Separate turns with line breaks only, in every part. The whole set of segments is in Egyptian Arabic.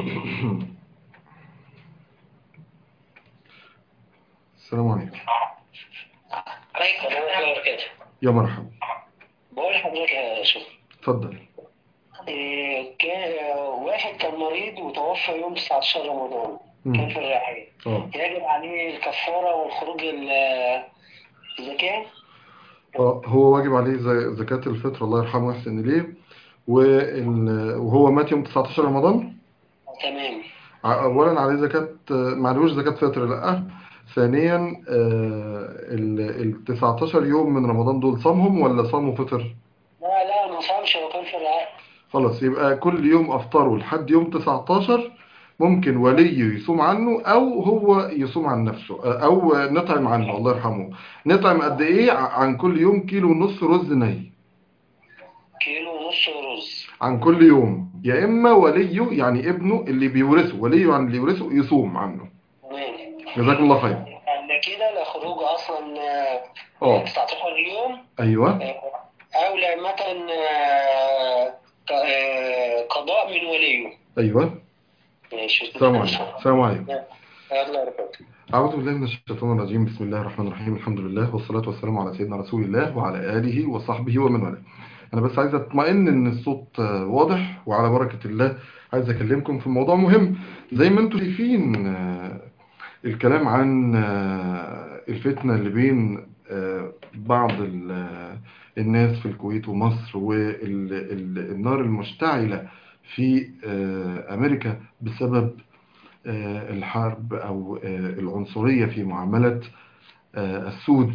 السلام عليكم
عليكم السلام وبركاته
يا مرحبا
بقول لحضرتك يا شيخ
اتفضل
إيه، كان واحد كان مريض وتوفى يوم 19 رمضان كان
مم.
في الرعاية
اه
يجب عليه الكفارة والخروج ال- الزكاة
اه هو واجب عليه زي- زكاة الفطر الله يرحمه ويحسن إليه وال- وهو مات يوم 19 رمضان
تمام
ع- أولا عليه زكاة ما عليهوش زكاة فطر لأ ثانيا آه، ال ال 19 يوم من رمضان دول صامهم ولا صاموا فطر؟
لا لا ما صامش هو كان في الرعاية
خلاص يبقى كل يوم أفطره لحد يوم 19 ممكن وليه يصوم عنه أو هو يصوم عن نفسه أو نطعم عنه الله يرحمه نطعم قد إيه ع- عن كل يوم كيلو ونص رز ني
كيلو ونص رز
عن كل يوم يا إما وليه يعني ابنه اللي بيورثه وليه عن اللي يورثه يصوم عنه
تمام
جزاك الله خير
يعني كده لا خروج أصلا آه،
اه
19 يوم
أيوه
آه، أو لعمة آه، ق- آه، قضاء من وليه
أيوه
ماشي
السلام عليكم السلام عليكم
الله يرحمه
أعوذ بالله من الشيطان الرجيم بسم الله الرحمن الرحيم الحمد لله والصلاة والسلام على سيدنا رسول الله وعلى آله وصحبه ومن والاه أنا بس عايز أطمئن إن الصوت آه، واضح وعلى بركة الله عايز أكلمكم في موضوع مهم زي ما أنتم شايفين آه، الكلام عن آه، الفتنة اللي بين آه، بعض ال- آه، الناس في الكويت ومصر والنار المشتعلة في آه، أمريكا بسبب آه، الحرب أو آه، العنصرية في معاملة آه، السود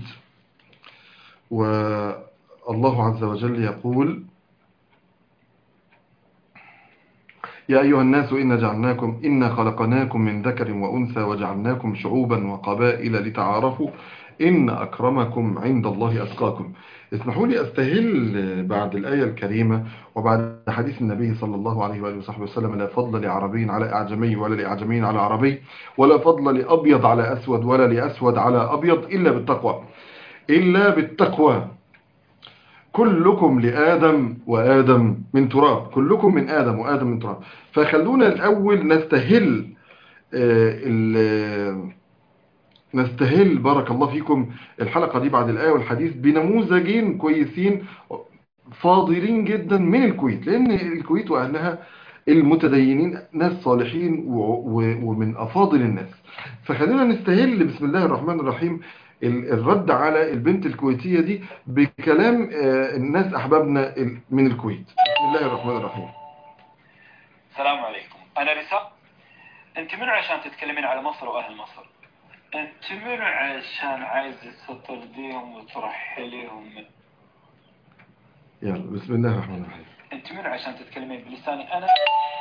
والله عز وجل يقول يا أيها الناس إنا جعلناكم إنا خلقناكم من ذكر وأنثى وجعلناكم شعوبا وقبائل لتعارفوا إن أكرمكم عند الله أتقاكم اسمحوا لي أستهل بعد الآية الكريمة وبعد حديث النبي صلى الله عليه وآله وصحبه وسلم لا فضل لعربي على أعجمي ولا لأعجمي على عربي ولا فضل لأبيض على أسود ولا لأسود على أبيض إلا بالتقوى إلا بالتقوى كلكم لآدم وآدم من تراب كلكم من آدم وآدم من تراب فخلونا الأول نستهل آه، ال- نستهل بارك الله فيكم الحلقة دي بعد الآية والحديث بنموذجين كويسين فاضلين جدا من الكويت لأن الكويت وأهلها المتدينين ناس صالحين و- و- ومن أفاضل الناس فخلينا نستهل بسم الله الرحمن الرحيم ال- الرد على البنت الكويتية دي بكلام آه، الناس أحبابنا ال- من الكويت بسم الله الرحمن الرحيم
السلام عليكم انا رسالة انت من عشان تتكلمين على مصر واهل مصر انت من عشان عايز تطرديهم وترحليهم من
يلا بسم الله الرحمن الرحيم
انت من عشان تتكلمين بلساني انا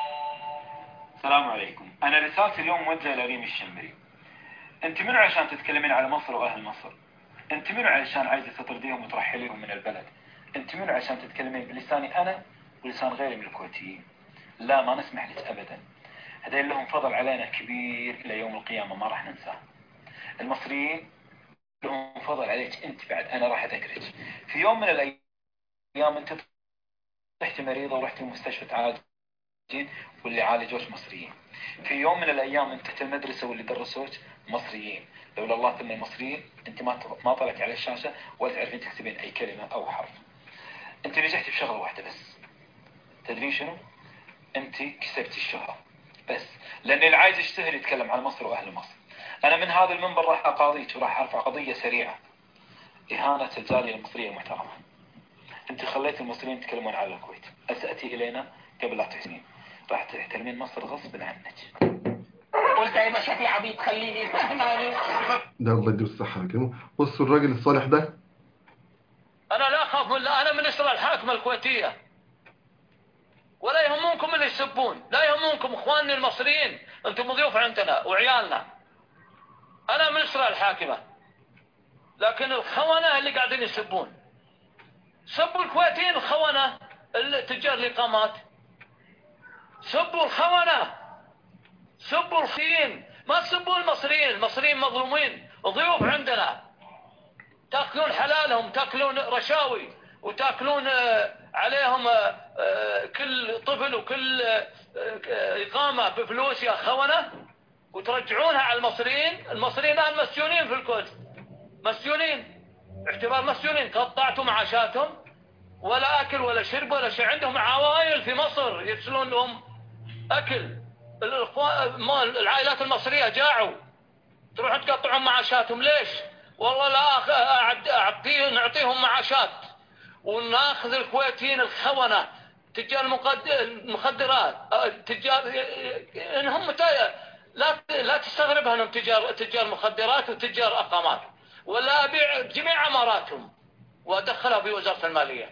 السلام عليكم انا رسالتي اليوم موجهه لريم الشمري انت من عشان تتكلمين على مصر واهل مصر انت من عشان عايزه تطرديهم وترحليهم من البلد انت من عشان تتكلمين بلساني انا ولسان غيري من الكويتيين لا ما نسمح لك ابدا هذين لهم فضل علينا كبير الى يوم القيامه ما راح ننساه المصريين لهم فضل عليك انت بعد انا راح اذكرك في يوم من الايام انت رحتي مريضه ورحتي المستشفى تعالجين واللي عالجوك مصريين في يوم من الايام انت المدرسه واللي درسوك مصريين لولا الله ثم المصريين انت ما ما طلعت على الشاشه ولا تعرفين تكتبين اي كلمه او حرف انت نجحتي بشغله واحده بس تدرين شنو؟ انت كسبتي الشهره بس لان اللي عايز يشتهر يتكلم عن مصر واهل مصر انا من هذا المنبر راح اقاضيك وراح ارفع قضيه سريعه اهانه الجاليه المصريه المحترمه انت خليت المصريين يتكلمون على الكويت اساتي الينا قبل لا تحسنين راح تحترمين مصر غصب عنك
قلت يا باشا في عبيط خليني فهماني
ده الله يديله الصحة يكرمه بصوا الراجل الصالح ده
انا لا اخاف من انا من اسره الحاكمه الكويتيه ولا يهمونكم اللي يسبون لا يهمونكم اخواننا المصريين انتم ضيوف عندنا وعيالنا انا من اسره الحاكمه لكن الخونه اللي قاعدين يسبون سبوا الكويتيين الخونه ال- تجار الاقامات سبوا الخونه سبوا الخين ما تسبوا المصريين المصريين مظلومين ضيوف عندنا تاكلون حلالهم تاكلون رشاوي وتاكلون آه، عليهم آه، آه، كل طفل وكل آه، آه، إقامة بفلوس يا خونة وترجعونها على المصريين المصريين الآن مسجونين في الكويت مسجونين اعتبار مسجونين قطعتوا معاشاتهم ولا أكل ولا شرب ولا شيء عندهم عوائل في مصر يرسلون لهم أكل الإخوان- ما- العائلات المصرية جاعوا تروحون تقطعون معاشاتهم ليش والله لا أخ- أعد- أعطيه نعطيهم معاشات وناخذ الكويتيين الخونة تجار المقد- المخدرات أه، تجار انهم تا- لا لا تستغربها انهم تجار تجار مخدرات وتجار اقامات ولا ابيع جميع عماراتهم وادخلها في وزاره الماليه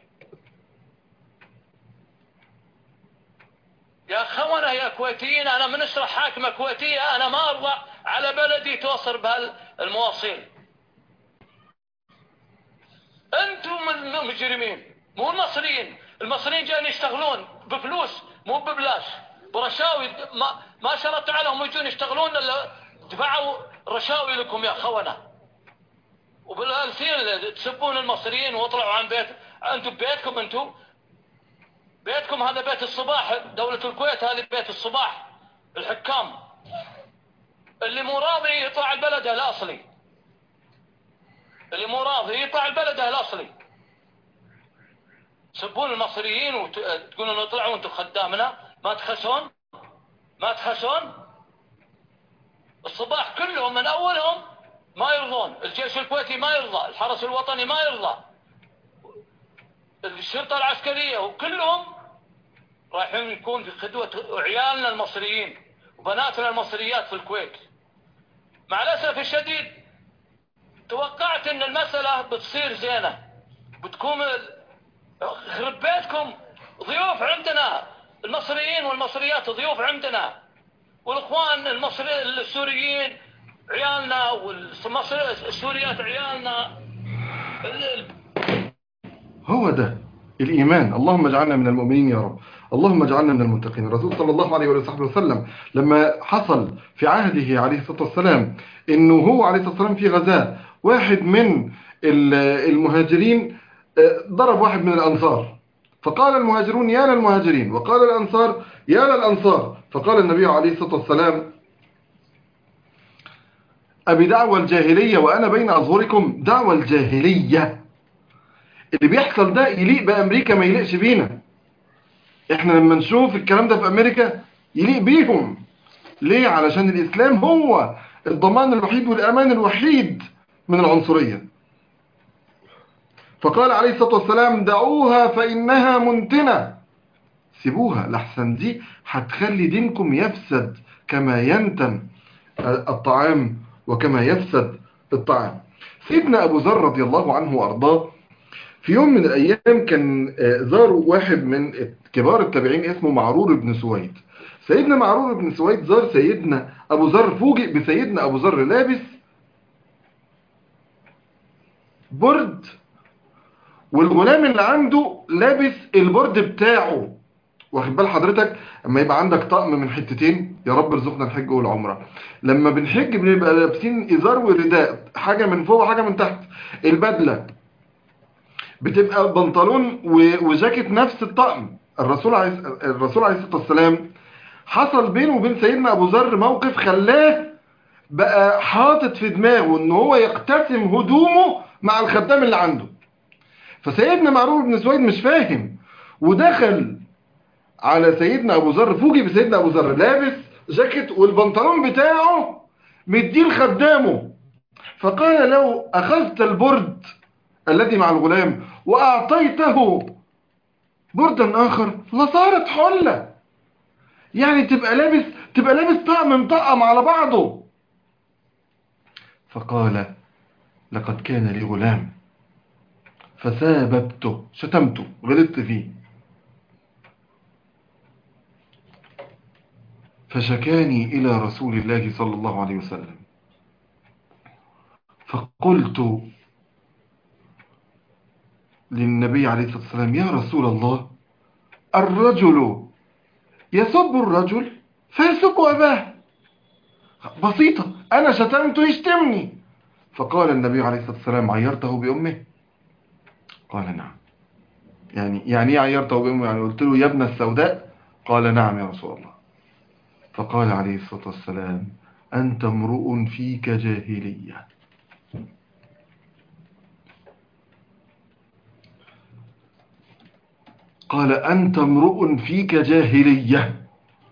يا خونة يا كويتيين أنا من أسرة حاكمة كويتية أنا ما أرضى على بلدي توصل بهالمواصيل أنتم المجرمين مو المصريين المصريين جايين يشتغلون بفلوس مو ببلاش برشاوي ما, ما شرطوا عليهم يجون يشتغلون إلا دفعوا رشاوي لكم يا خونة وبالألفين تسبون المصريين واطلعوا عن بيت أنتم بيتكم أنتم بيتكم هذا بيت الصباح دولة الكويت هذه بيت الصباح الحكام اللي مو راضي يطلع البلد الأصلي اللي مو راضي يطلع البلد الأصلي تسبون المصريين وتقولون اطلعوا انتم خدامنا ما تخسون ما تخسون الصباح كلهم من أولهم ما يرضون الجيش الكويتي ما يرضى الحرس الوطني ما يرضى الشرطة العسكرية وكلهم رايحين يكون في خدوة عيالنا المصريين وبناتنا المصريات في الكويت مع الأسف الشديد توقعت ان المسألة بتصير زينة بتكون خرب بيتكم ضيوف عندنا المصريين والمصريات ضيوف عندنا والاخوان المصري السوريين عيالنا والسوريات عيالنا ال-
هو ده الإيمان اللهم اجعلنا من المؤمنين يا رب اللهم اجعلنا من المتقين الرسول صلى الله عليه وصحبه وسلم لما حصل في عهده عليه الصلاة والسلام انه هو عليه الصلاة والسلام في غزاة واحد من ال- المهاجرين آه، ضرب واحد من الأنصار فقال المهاجرون يا للمهاجرين وقال الأنصار يا للأنصار فقال النبي عليه الصلاة والسلام أبي دعوة الجاهلية وأنا بين أظهركم دعوة الجاهلية اللي بيحصل ده يليق بأمريكا ما يليقش بينا احنا لما نشوف الكلام ده في أمريكا يليق بيهم ليه علشان الإسلام هو الضمان الوحيد والأمان الوحيد من العنصرية فقال عليه الصلاة والسلام دعوها فإنها منتنة سيبوها لحسن دي هتخلي دينكم يفسد كما ينتن الطعام وكما يفسد الطعام سيدنا أبو ذر رضي الله عنه وأرضاه في يوم من الأيام كان آه، زار واحد من كبار التابعين اسمه معرور بن سويد سيدنا معرور بن سويد زار سيدنا أبو ذر فوجئ بسيدنا أبو ذر لابس برد والغلام اللي عنده لابس البرد بتاعه واخد بال حضرتك اما يبقى عندك طقم من حتتين يا رب ارزقنا الحج والعمره لما بنحج بنبقى لابسين ازار ورداء حاجه من فوق وحاجه من تحت البدله بتبقى بنطلون و- وجاكيت نفس الطقم الرسول عليه الرسول عليه الصلاه والسلام حصل بينه وبين سيدنا ابو ذر موقف خلاه بقى حاطط في دماغه ان هو يقتسم هدومه مع الخدام اللي عنده فسيدنا معروف بن سويد مش فاهم ودخل على سيدنا ابو ذر فوجئ بسيدنا ابو ذر لابس جاكيت والبنطلون بتاعه مديه لخدامه فقال لو اخذت البرد الذي مع الغلام واعطيته بردا اخر لصارت حله يعني تبقى لابس تبقى لابس طقم مطقم على بعضه فقال لقد كان لي غلام فساببته شتمته غلطت فيه فشكاني إلى رسول الله صلى الله عليه وسلم فقلت للنبي عليه الصلاة والسلام يا رسول الله الرجل يسب الرجل فيسب أباه بسيطة أنا شتمته يشتمني فقال النبي عليه الصلاة والسلام عيرته بأمه قال نعم يعني يعني ايه عيرته بأمه يعني قلت له يا ابن السوداء قال نعم يا رسول الله فقال عليه الصلاة والسلام أنت امرؤ فيك جاهلية قال أنت امرؤ فيك جاهلية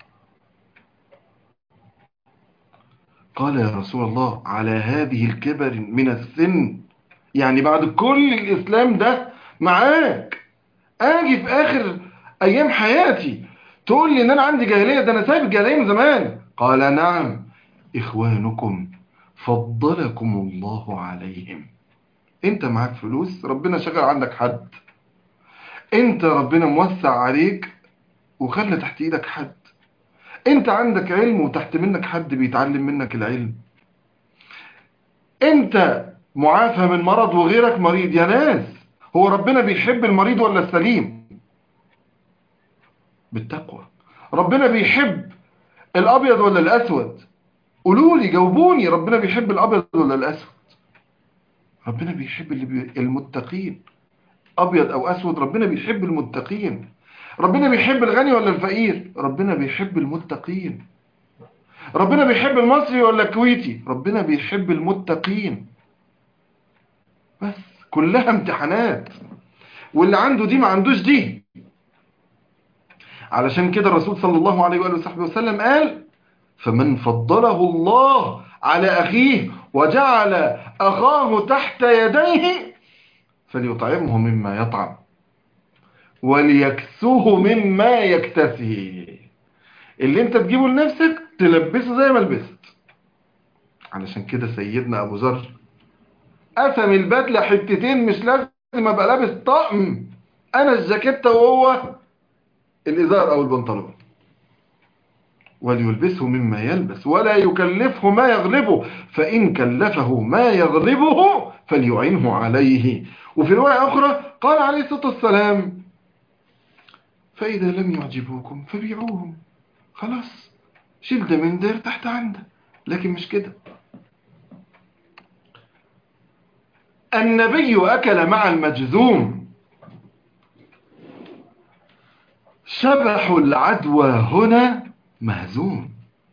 قال يا رسول الله على هذه الكبر من السن يعني بعد كل الإسلام ده معاك أجي في آخر أيام حياتي تقول لي إن أنا عندي جاهلية ده أنا سايب الجاهلية من زمان قال نعم إخوانكم فضلكم الله عليهم أنت معاك فلوس ربنا شغل عندك حد أنت ربنا موسع عليك وخلى تحت إيدك حد انت عندك علم وتحت منك حد بيتعلم منك العلم انت معافى من مرض وغيرك مريض يا ناس هو ربنا بيحب المريض ولا السليم بالتقوى ربنا بيحب الابيض ولا الاسود قولوا لي جاوبوني ربنا بيحب الابيض ولا الاسود ربنا بيحب اللي بي... المتقين ابيض او اسود ربنا بيحب المتقين ربنا بيحب الغني ولا الفقير ربنا بيحب المتقين ربنا بيحب المصري ولا الكويتي ربنا بيحب المتقين بس كلها امتحانات واللي عنده دي ما عندوش دي علشان كده الرسول صلى الله عليه وآله وصحبه وسلم قال فمن فضله الله على أخيه وجعل أخاه تحت يديه فليطعمه مما يطعم وليكسوه مما يكتسي اللي انت تجيبه لنفسك تلبسه زي ما لبست علشان كده سيدنا ابو ذر قسم البدله حتتين مش لازم ابقى لابس طقم انا الجاكيته وهو الازار او البنطلون وليلبسه مما يلبس ولا يكلفه ما يغلبه فإن كلفه ما يغلبه فليعنه عليه وفي رواية أخرى قال عليه الصلاة والسلام فإذا لم يعجبوكم فبيعوهم خلاص شيل ده من ده تحت عنده لكن مش كده النبي أكل مع المجذوم شبح العدوى هنا مهزوم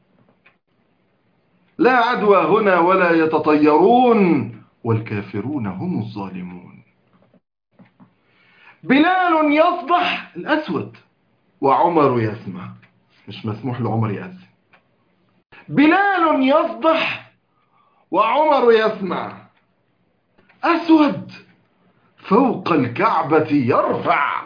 لا عدوى هنا ولا يتطيرون والكافرون هم الظالمون بلال يصبح الأسود وعمر يسمع مش مسموح لعمر يأذن بلال يصبح وعمر يسمع أسود فوق الكعبة يرفع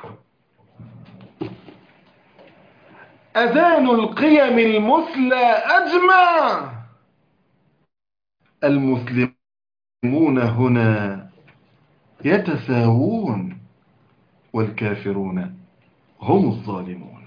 أذان القيم المثلى أجمع المسلمون هنا يتساوون والكافرون هم الظالمون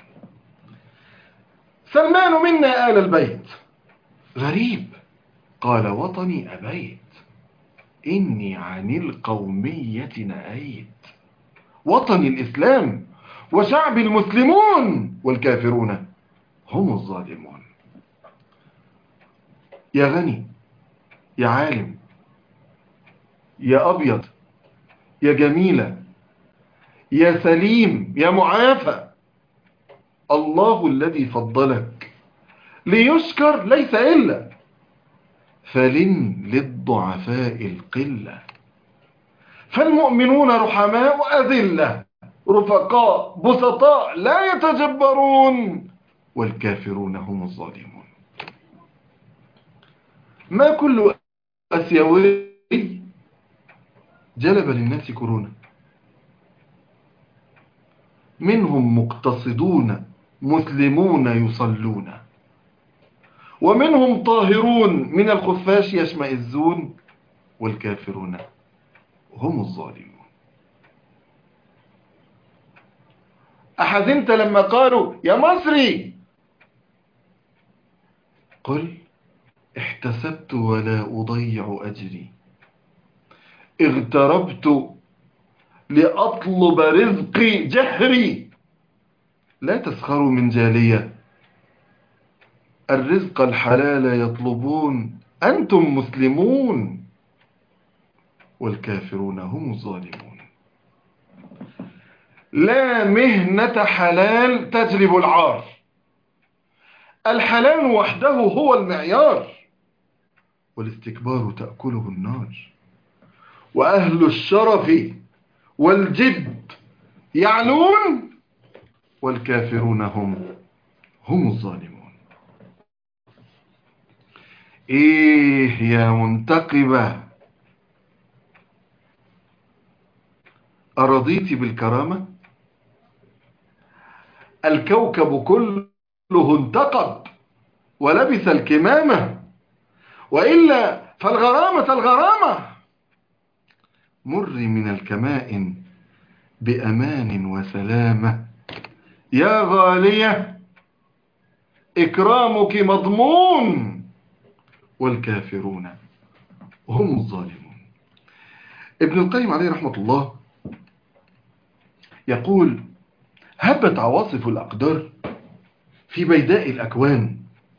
سلمان منا آل البيت غريب قال وطني أبيت إني عن القومية نأيت وطني الإسلام وشعب المسلمون والكافرون هم الظالمون يا غني يا عالم يا أبيض يا جميلة يا سليم يا معافى الله الذي فضلك ليشكر ليس إلا فلن للضعفاء القلة فالمؤمنون رحماء أذلة رفقاء بسطاء لا يتجبرون والكافرون هم الظالمون ما كل أسيوي جلب للناس كورونا منهم مقتصدون مسلمون يصلون ومنهم طاهرون من الخفاش يشمئزون والكافرون هم الظالمون أحزنت لما قالوا يا مصري قل احتسبت ولا أضيع أجري اغتربت لأطلب رزقي جهري لا تسخروا من جالية الرزق الحلال يطلبون أنتم مسلمون والكافرون هم الظالمون لا مهنة حلال تجلب العار الحلال وحده هو المعيار والاستكبار تأكله النار وأهل الشرف والجد يعلون والكافرون هم هم الظالمون ايه يا منتقبة أرضيت بالكرامة الكوكب كله انتقب ولبس الكمامة وإلا فالغرامة الغرامة مر من الكمائن بأمان وسلامة يا غالية إكرامك مضمون والكافرون هم الظالمون ابن القيم عليه رحمة الله يقول هبت عواصف الأقدار في بيداء الأكوان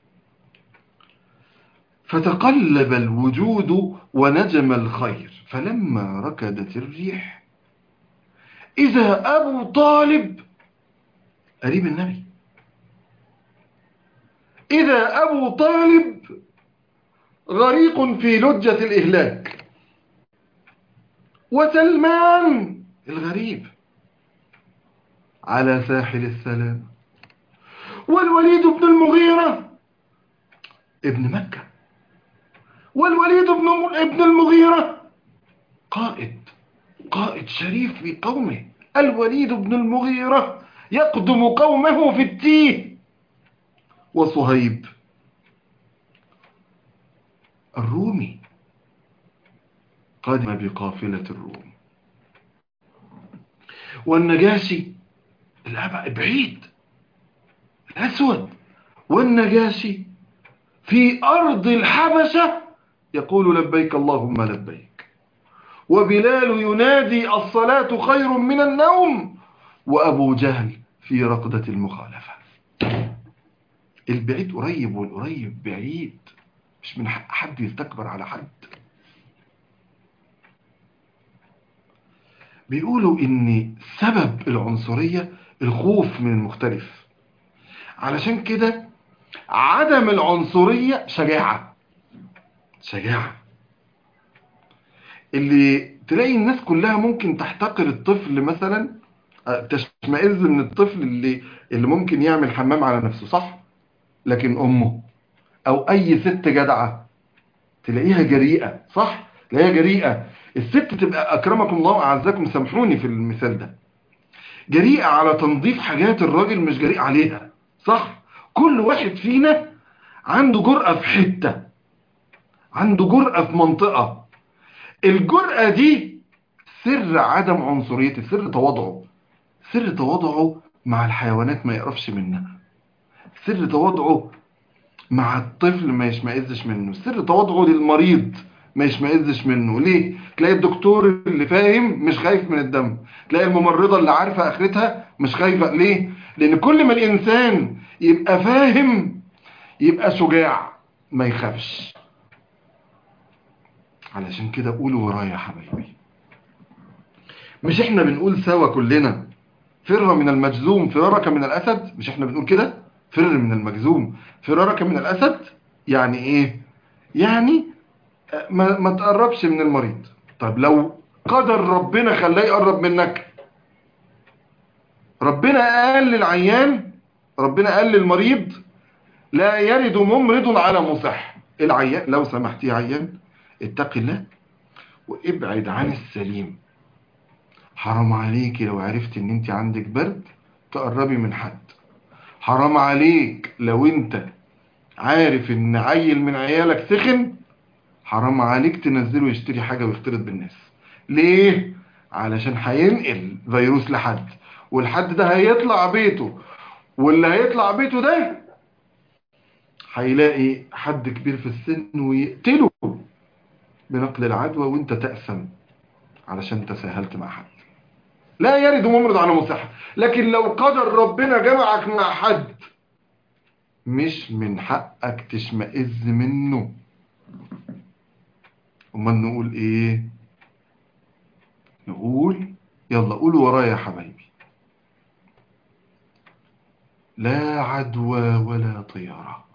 فتقلب الوجود ونجم الخير فلما ركدت الريح إذا أبو طالب قريب النبي إذا أبو طالب غريق في لجة الإهلاك وسلمان الغريب على ساحل السلام والوليد بن المغيرة ابن مكة والوليد بن ابن المغيرة قائد قائد شريف في قومه الوليد بن المغيرة يقدم قومه في التيه وصهيب الرومي قادم بقافلة الروم والنجاشي الأبعد بعيد الأسود والنجاشي في أرض الحبشة يقول لبيك اللهم لبيك وبلال ينادي الصلاة خير من النوم وأبو جهل في رقدة المخالفة البعيد قريب والقريب بعيد مش من حق حد يستكبر على حد بيقولوا ان سبب العنصرية الخوف من المختلف علشان كده عدم العنصرية شجاعة شجاعة اللي تلاقي الناس كلها ممكن تحتقر الطفل مثلا تشمئز من الطفل اللي اللي ممكن يعمل حمام على نفسه صح لكن امه او اي ست جدعة تلاقيها جريئة صح تلاقيها جريئة الست تبقى اكرمكم الله واعزكم سامحوني في المثال ده جريئة على تنظيف حاجات الراجل مش جريء عليها صح كل واحد فينا عنده جرأة في حتة عنده جرأة في منطقة الجرأة دي سر عدم عنصريته سر تواضعه سر تواضعه مع الحيوانات ما يقرفش منها سر تواضعه مع الطفل ما يشمئزش منه سر تواضعه للمريض ما يشمئزش منه ليه تلاقي الدكتور اللي فاهم مش خايف من الدم تلاقي الممرضة اللي عارفة اخرتها مش خايفة ليه لان كل ما الانسان يبقى فاهم يبقى شجاع ما يخافش علشان كده قولوا ورايا يا حبايبي مش احنا بنقول سوا كلنا فر من المجزوم فرارك من الاسد مش احنا بنقول كده فر من المجزوم فرارك من الاسد يعني ايه يعني ما, ما تقربش من المريض طب لو قدر ربنا خلاه يقرب منك ربنا قال للعيان ربنا قال للمريض لا يرد ممرض على مصح العيان لو سمحت يا عيان اتق الله وابعد عن السليم حرام عليكي لو عرفت ان انت عندك برد تقربي من حد حرام عليك لو انت عارف ان عيل من عيالك سخن حرام عليك تنزله يشتري حاجة ويختلط بالناس ليه؟ علشان هينقل فيروس لحد والحد ده هيطلع بيته واللي هيطلع بيته ده هيلاقي حد كبير في السن ويقتله بنقل العدوى وانت تأسم علشان تساهلت مع حد لا يرد ممرض على مصحة لكن لو قدر ربنا جمعك مع حد مش من حقك تشمئز منه امال نقول ايه نقول يلا قولوا ورايا يا حبايبي لا عدوى ولا طيرة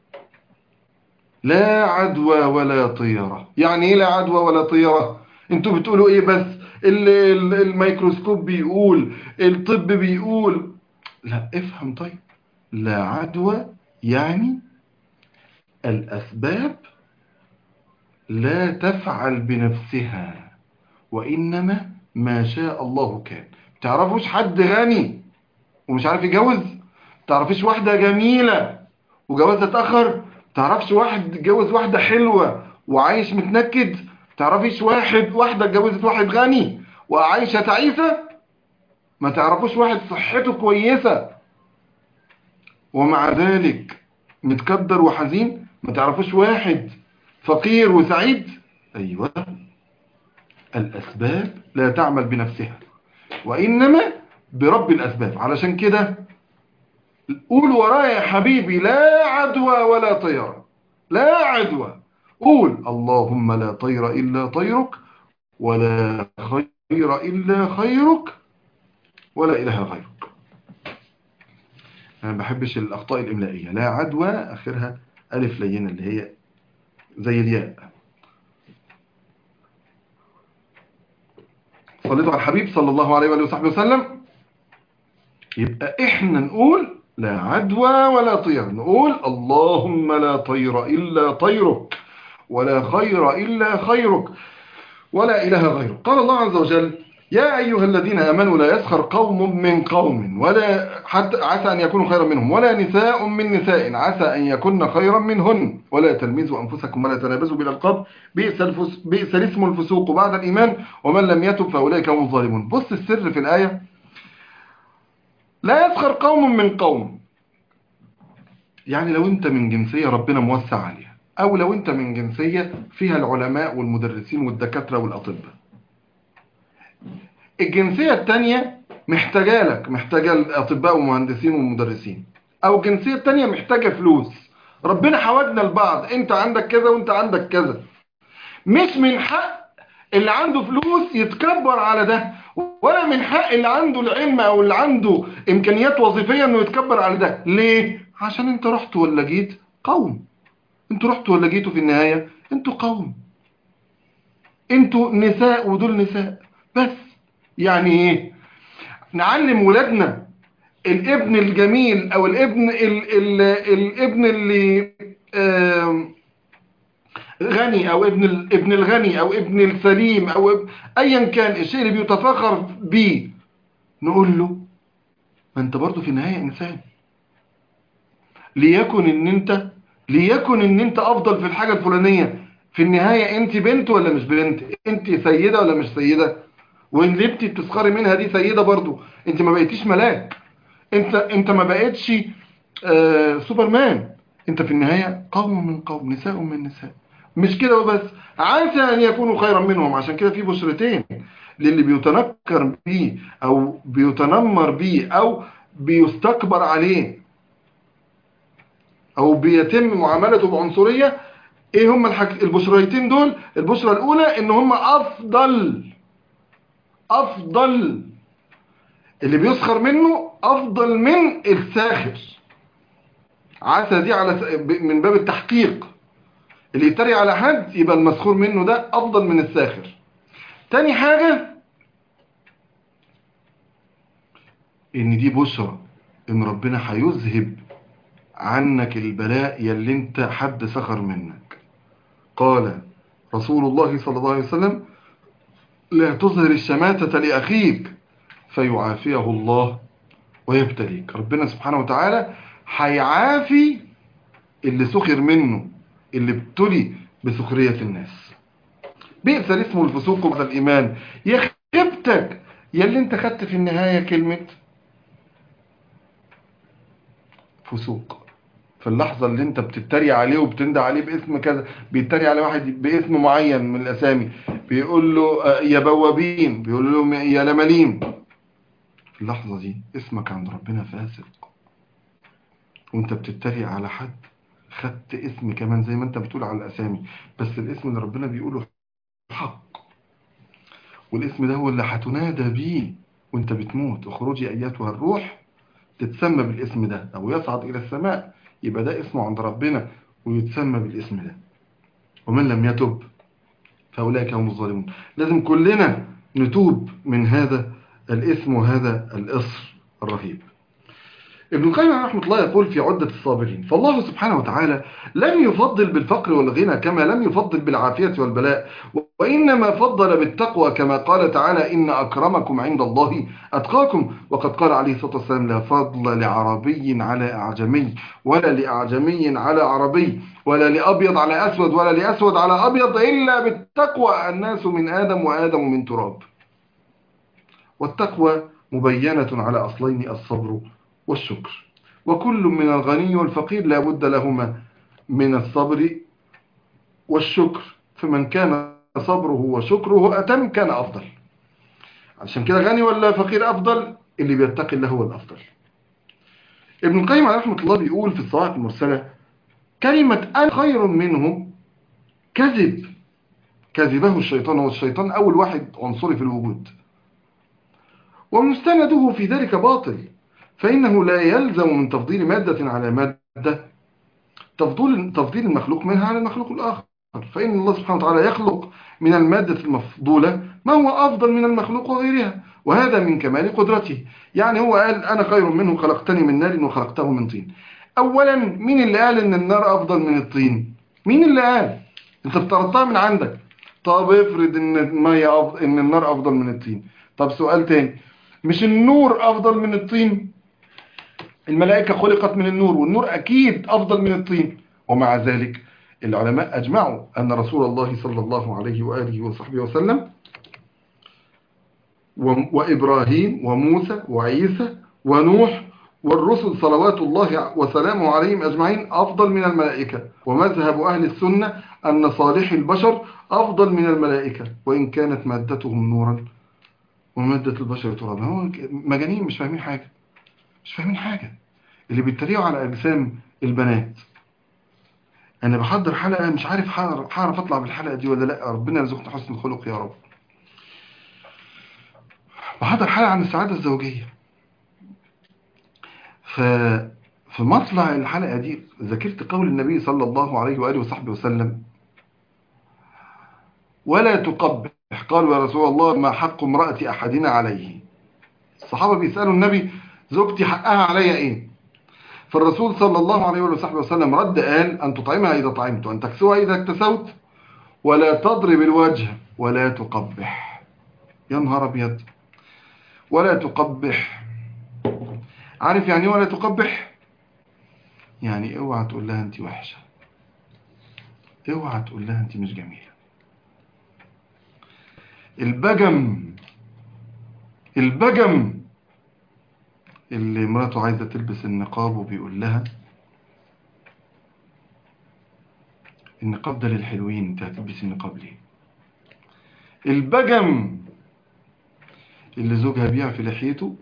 لا عدوى ولا طيرة يعني ايه لا عدوى ولا طيرة انتوا بتقولوا ايه بس ال- ال- الميكروسكوب بيقول الطب بيقول لا افهم طيب لا عدوى يعني الأسباب لا تفعل بنفسها وإنما ما شاء الله كان تعرفوش حد غني ومش عارف يجوز تعرفيش واحدة جميلة وجوازها اتأخر تعرفش واحد جوز واحدة حلوة وعايش متنكد تعرفيش واحد واحدة اتجوزت واحد غني وعايشة تعيسة ما تعرفوش واحد صحته كويسة ومع ذلك متكدر وحزين ما تعرفوش واحد فقير وسعيد أيوة الأسباب لا تعمل بنفسها وإنما برب الأسباب علشان كده قول ورايا يا حبيبي لا عدوى ولا طيرة لا عدوى قول اللهم لا طير إلا طيرك ولا خير إلا خيرك ولا إله غيرك أنا ما بحبش الأخطاء الإملائية لا عدوى آخرها ألف لينة اللي هي زي الياء صليتوا على الحبيب صلى الله عليه وآله وصحبه وسلم يبقى إحنا نقول لا عدوى ولا طير نقول اللهم لا طير إلا طيرك ولا خير إلا خيرك ولا إله غيرك قال الله عز وجل يا أيها الذين آمنوا لا يسخر قوم من قوم ولا حتى عسى أن يكونوا خيرا منهم ولا نساء من نساء عسى أن يكون خيرا منهن ولا تلمزوا أنفسكم ولا تنابزوا بالألقاب بئس, الفس... بئس الاسم الفسوق بعد الإيمان ومن لم يتب فأولئك هم الظالمون بص السر في الآية لا يسخر قوم من قوم يعني لو أنت من جنسية ربنا موسع عليها أو لو أنت من جنسية فيها العلماء والمدرسين والدكاترة والأطباء الجنسية التانية محتاجة لك محتاجة الأطباء ومهندسين ومدرسين أو الجنسية التانية محتاجة فلوس ربنا حوجنا لبعض أنت عندك كذا وأنت عندك كذا مش من حق اللي عنده فلوس يتكبر على ده ولا من حق اللي عنده العلم أو اللي عنده إمكانيات وظيفية إنه يتكبر على ده ليه؟ عشان أنت رحت ولا جيت قوم أنتوا رحتوا ولا جيتوا في النهاية أنتوا قوم أنتوا نساء ودول نساء بس يعني ايه نعلم ولادنا الابن الجميل او الابن ال ال الابن اللي آم، غني او ابن الابن الغني او ابن السليم او اب- ايا كان الشيء اللي بيتفاخر بيه نقول له ما انت برضو في النهاية انسان ليكن ان انت ليكن ان انت افضل في الحاجة الفلانية في النهاية انت بنت ولا مش بنت انت سيدة ولا مش سيدة واللي انت بتسخري منها دي سيدة برضو انت ما بقيتيش ملاك انت انت ما بقيتش آه سوبرمان انت في النهاية قوم من قوم نساء من نساء مش كده وبس عسى ان يكونوا خيرا منهم عشان كده في بشرتين للي بيتنكر بيه او بيتنمر بيه او بيستكبر عليه او بيتم معاملته بعنصرية ايه هم الحاج... البشريتين دول البشرة الاولى ان هم افضل افضل اللي بيسخر منه افضل من الساخر عسى دي على س... ب- من باب التحقيق اللي يتريق على حد يبقى المسخور منه ده افضل من الساخر تاني حاجة ان دي بشرى ان ربنا هيذهب عنك البلاء يلي انت حد سخر منك قال رسول الله صلى الله عليه وسلم لا تظهر الشماتة لأخيك فيعافيه الله ويبتليك ربنا سبحانه وتعالى هيعافي اللي سخر منه اللي ابتلي بسخرية الناس بئس الاسم الفسوق بعد الإيمان يخبتك يلي انت خدت في النهاية كلمة فسوق في اللحظة اللي انت بتتريق عليه وبتندى عليه باسم كذا بيتريق على واحد باسم معين من الاسامي بيقول له آه، يا بوابين بيقول له يا لمليم في اللحظة دي اسمك عند ربنا فاسق وانت بتتريق على حد خدت اسم كمان زي ما انت بتقول على الاسامي بس الاسم اللي ربنا بيقوله حق والاسم ده هو اللي هتنادى بيه وانت بتموت اخرجي اياتها الروح تتسمى بالاسم ده أو يصعد إلى السماء يبقى ده اسمه عند ربنا ويتسمى بالاسم ده ومن لم يتب فأولئك هم الظالمون لازم كلنا نتوب من هذا الاسم وهذا الإصر الرهيب ابن القيم رحمه الله يقول في عدة الصابرين فالله سبحانه وتعالى لم يفضل بالفقر والغنى كما لم يفضل بالعافية والبلاء وإنما فضل بالتقوى كما قال تعالى إن أكرمكم عند الله أتقاكم وقد قال عليه الصلاة والسلام لا فضل لعربي على أعجمي ولا لأعجمي على عربي ولا لأبيض على أسود ولا لأسود على أبيض إلا بالتقوى الناس من آدم وآدم من تراب والتقوى مبينة على أصلين الصبر والشكر وكل من الغني والفقير لا بد لهما من الصبر والشكر فمن كان صبره وشكره أتم كان أفضل عشان كده غني ولا فقير أفضل اللي بيتقي الله هو الأفضل ابن القيم عليه رحمة الله بيقول في الصواعق المرسلة كلمة أنا خير منهم كذب كذبه الشيطان هو الشيطان أول واحد عنصري في الوجود ومستنده في ذلك باطل فإنه لا يلزم من تفضيل مادة على مادة تفضيل تفضيل المخلوق منها على المخلوق الآخر فإن الله سبحانه وتعالى يخلق من المادة المفضولة ما هو أفضل من المخلوق وغيرها وهذا من كمال قدرته يعني هو قال أنا خير منه خلقتني من نار وخلقته من طين أولا مين اللي قال إن النار أفضل من الطين مين اللي قال أنت افترضتها من عندك طب افرض إن المية أفضل إن النار أفضل من الطين طب سؤال تاني مش النور أفضل من الطين الملائكة خلقت من النور والنور أكيد أفضل من الطين ومع ذلك العلماء أجمعوا أن رسول الله صلى الله عليه وآله وصحبه وسلم وإبراهيم وموسى وعيسى ونوح والرسل صلوات الله وسلامه عليهم أجمعين أفضل من الملائكة ومذهب أهل السنة أن صالح البشر أفضل من الملائكة وإن كانت مادتهم نورا ومادة البشر ترابا هو مجانين مش فاهمين حاجة مش فاهمين حاجة اللي بيتريقوا على أجسام البنات أنا بحضر حلقة مش عارف هعرف أطلع بالحلقة دي ولا لا ربنا يرزقنا حسن الخلق يا رب بحضر حلقة عن السعادة الزوجية ف في مطلع الحلقة دي ذكرت قول النبي صلى الله عليه وآله وصحبه وسلم ولا تقبح قالوا يا رسول الله ما حق امرأة أحدنا عليه الصحابة بيسألوا النبي زوجتي حقها عليا ايه فالرسول صلى الله عليه وصحبه وسلم رد قال أن تطعمها إذا طعمت وأن تكسوها إذا اكتسوت ولا تضرب الوجه ولا تقبح يا نهار أبيض ولا تقبح عارف يعني ولا تقبح يعني اوعى تقول لها انت وحشة اوعى تقول لها انت مش جميلة البجم البجم اللي مراته عايزة تلبس النقاب وبيقول لها النقاب ده للحلوين انت هتلبس النقاب ليه البجم اللي زوجها بيع في لحيته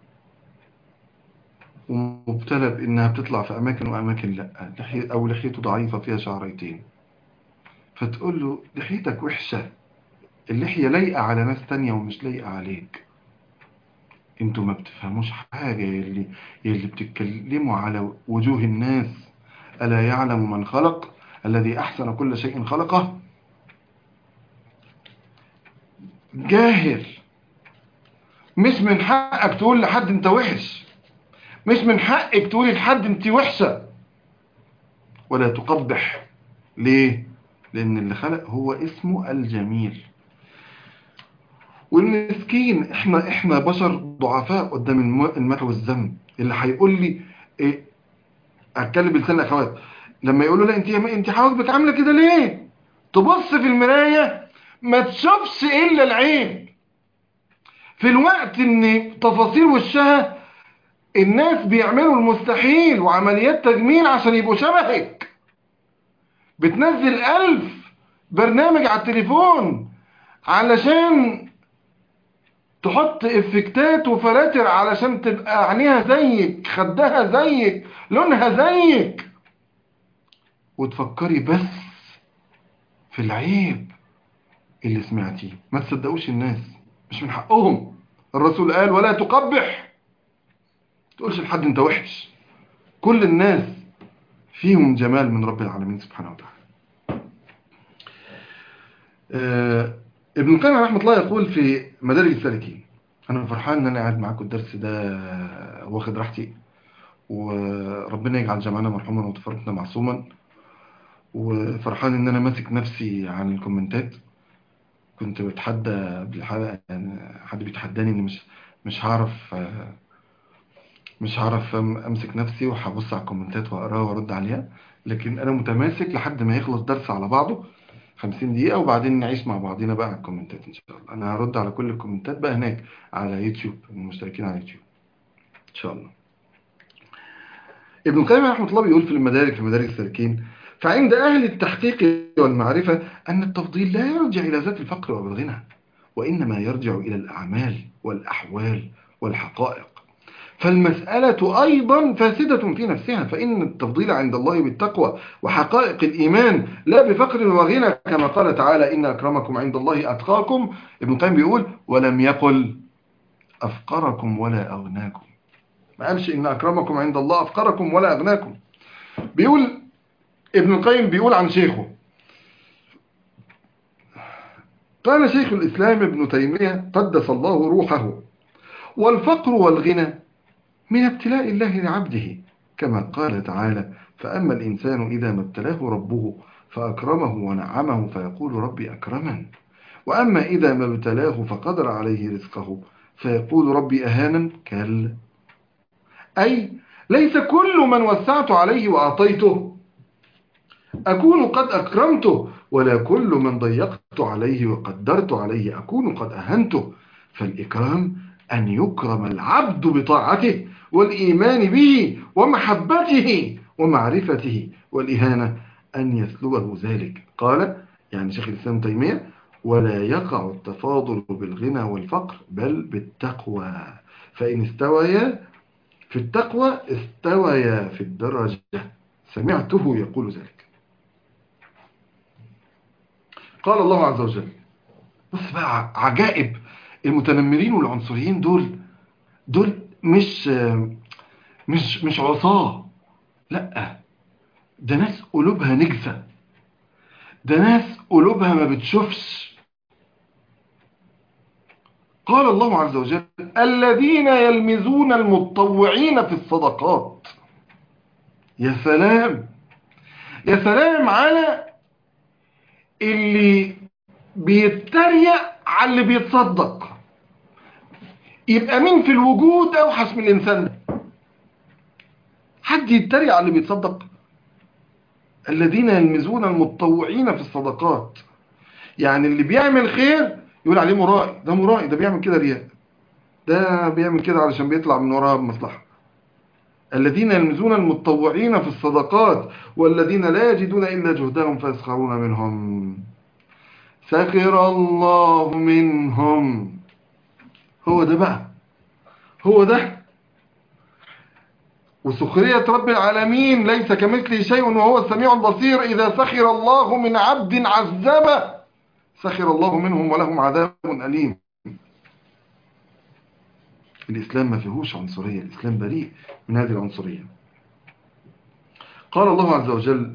ومبتلى بانها بتطلع في اماكن واماكن لا لحية او لحيته ضعيفة فيها شعريتين فتقول له لحيتك وحشة اللحية لايقة على ناس تانية ومش لايقة عليك انتوا ما بتفهموش حاجة يلي, يلي بتتكلموا على وجوه الناس ألا يعلم من خلق الذي أحسن كل شيء خلقه جاهل مش من حقك تقول لحد انت وحش مش من حقك تقولي لحد انت وحشة ولا تقبح ليه لان اللي خلق هو اسمه الجميل والمسكين احنا احنا بشر ضعفاء قدام المدح والذنب اللي هيقول لي ايه اتكلم بلسان الاخوات لما يقولوا لا انت انت حواجبك عامله كده ليه تبص في المرايه ما تشوفش الا العيب في الوقت ان تفاصيل وشها الناس بيعملوا المستحيل وعمليات تجميل عشان يبقوا شبهك بتنزل ألف برنامج على التليفون علشان تحط افكتات وفلاتر علشان تبقى عينيها زيك خدها زيك لونها زيك وتفكري بس في العيب اللي سمعتيه ما تصدقوش الناس مش من حقهم الرسول قال ولا تقبح تقولش لحد انت وحش كل الناس فيهم جمال من رب العالمين سبحانه وتعالى آه ابن القيم رحمه الله يقول في مدارج السالكين انا فرحان ان انا قاعد معاكم الدرس ده واخد راحتي وربنا يجعل جمعنا مرحوما وتفرقنا معصوما وفرحان ان انا ماسك نفسي عن الكومنتات كنت بتحدى بالحلقة يعني حد بيتحداني اني مش مش هعرف آه، مش هعرف أم- امسك نفسي وهبص على الكومنتات واقراها وارد عليها لكن انا متماسك لحد ما يخلص درس على بعضه 50 دقيقة وبعدين نعيش مع بعضينا بقى على الكومنتات ان شاء الله انا هرد على كل الكومنتات بقى هناك على يوتيوب المشتركين على يوتيوب ان شاء الله ابن القيم رحمه الله بيقول في المدارك في مدارك السالكين فعند أهل التحقيق والمعرفة أن التفضيل لا يرجع إلى ذات الفقر والغنى وإنما يرجع إلى الأعمال والأحوال والحقائق فالمسألة أيضا فاسدة في نفسها فإن التفضيل عند الله بالتقوى وحقائق الإيمان لا بفقر وغنى كما قال تعالى إن أكرمكم عند الله أتقاكم ابن القيم بيقول ولم يقل أفقركم ولا أغناكم ما قالش إن أكرمكم عند الله أفقركم ولا أغناكم بيقول ابن القيم بيقول عن شيخه قال شيخ الإسلام ابن تيمية قدس الله روحه والفقر والغنى من ابتلاء الله لعبده كما قال تعالى فأما الإنسان إذا ما ابتلاه ربه فأكرمه ونعمه فيقول ربي أكرمن وأما إذا ما ابتلاه فقدر عليه رزقه فيقول ربي أهانا كلا أي ليس كل من وسعت عليه وأعطيته أكون قد أكرمته ولا كل من ضيقت عليه وقدرت عليه أكون قد أهنته فالإكرام أن يكرم العبد بطاعته والإيمان به ومحبته ومعرفته والإهانة أن يسلبه ذلك قال يعني شيخ الإسلام تيمية ولا يقع التفاضل بالغنى والفقر بل بالتقوى فإن استويا في التقوى استويا في الدرجة سمعته يقول ذلك قال الله عز وجل بص بقى عجائب المتنمرين والعنصريين دول دول مش مش مش عصاه لا ده ناس قلوبها نجسة ده ناس قلوبها ما بتشوفش قال الله عز وجل الذين يلمزون المتطوعين في الصدقات يا سلام يا سلام على اللي بيتريق على اللي بيتصدق يبقى مين في الوجود اوحش من الانسان ده حد يتريق على اللي بيتصدق الذين يلمزون المتطوعين في الصدقات يعني اللي بيعمل خير يقول عليه مرائي ده مرائي ده بيعمل كده رياء ده بيعمل كده علشان بيطلع من وراها بمصلحه الذين يلمزون المتطوعين في الصدقات والذين لا يجدون إلا جهدهم فيسخرون منهم سخر الله منهم هو ده بقى هو ده وسخرية رب العالمين ليس كمثله شيء وهو السميع البصير إذا سخر الله من عبد عذبه سخر الله منهم ولهم عذاب أليم الإسلام ما فيهوش عنصرية الإسلام بريء من هذه العنصرية قال الله عز وجل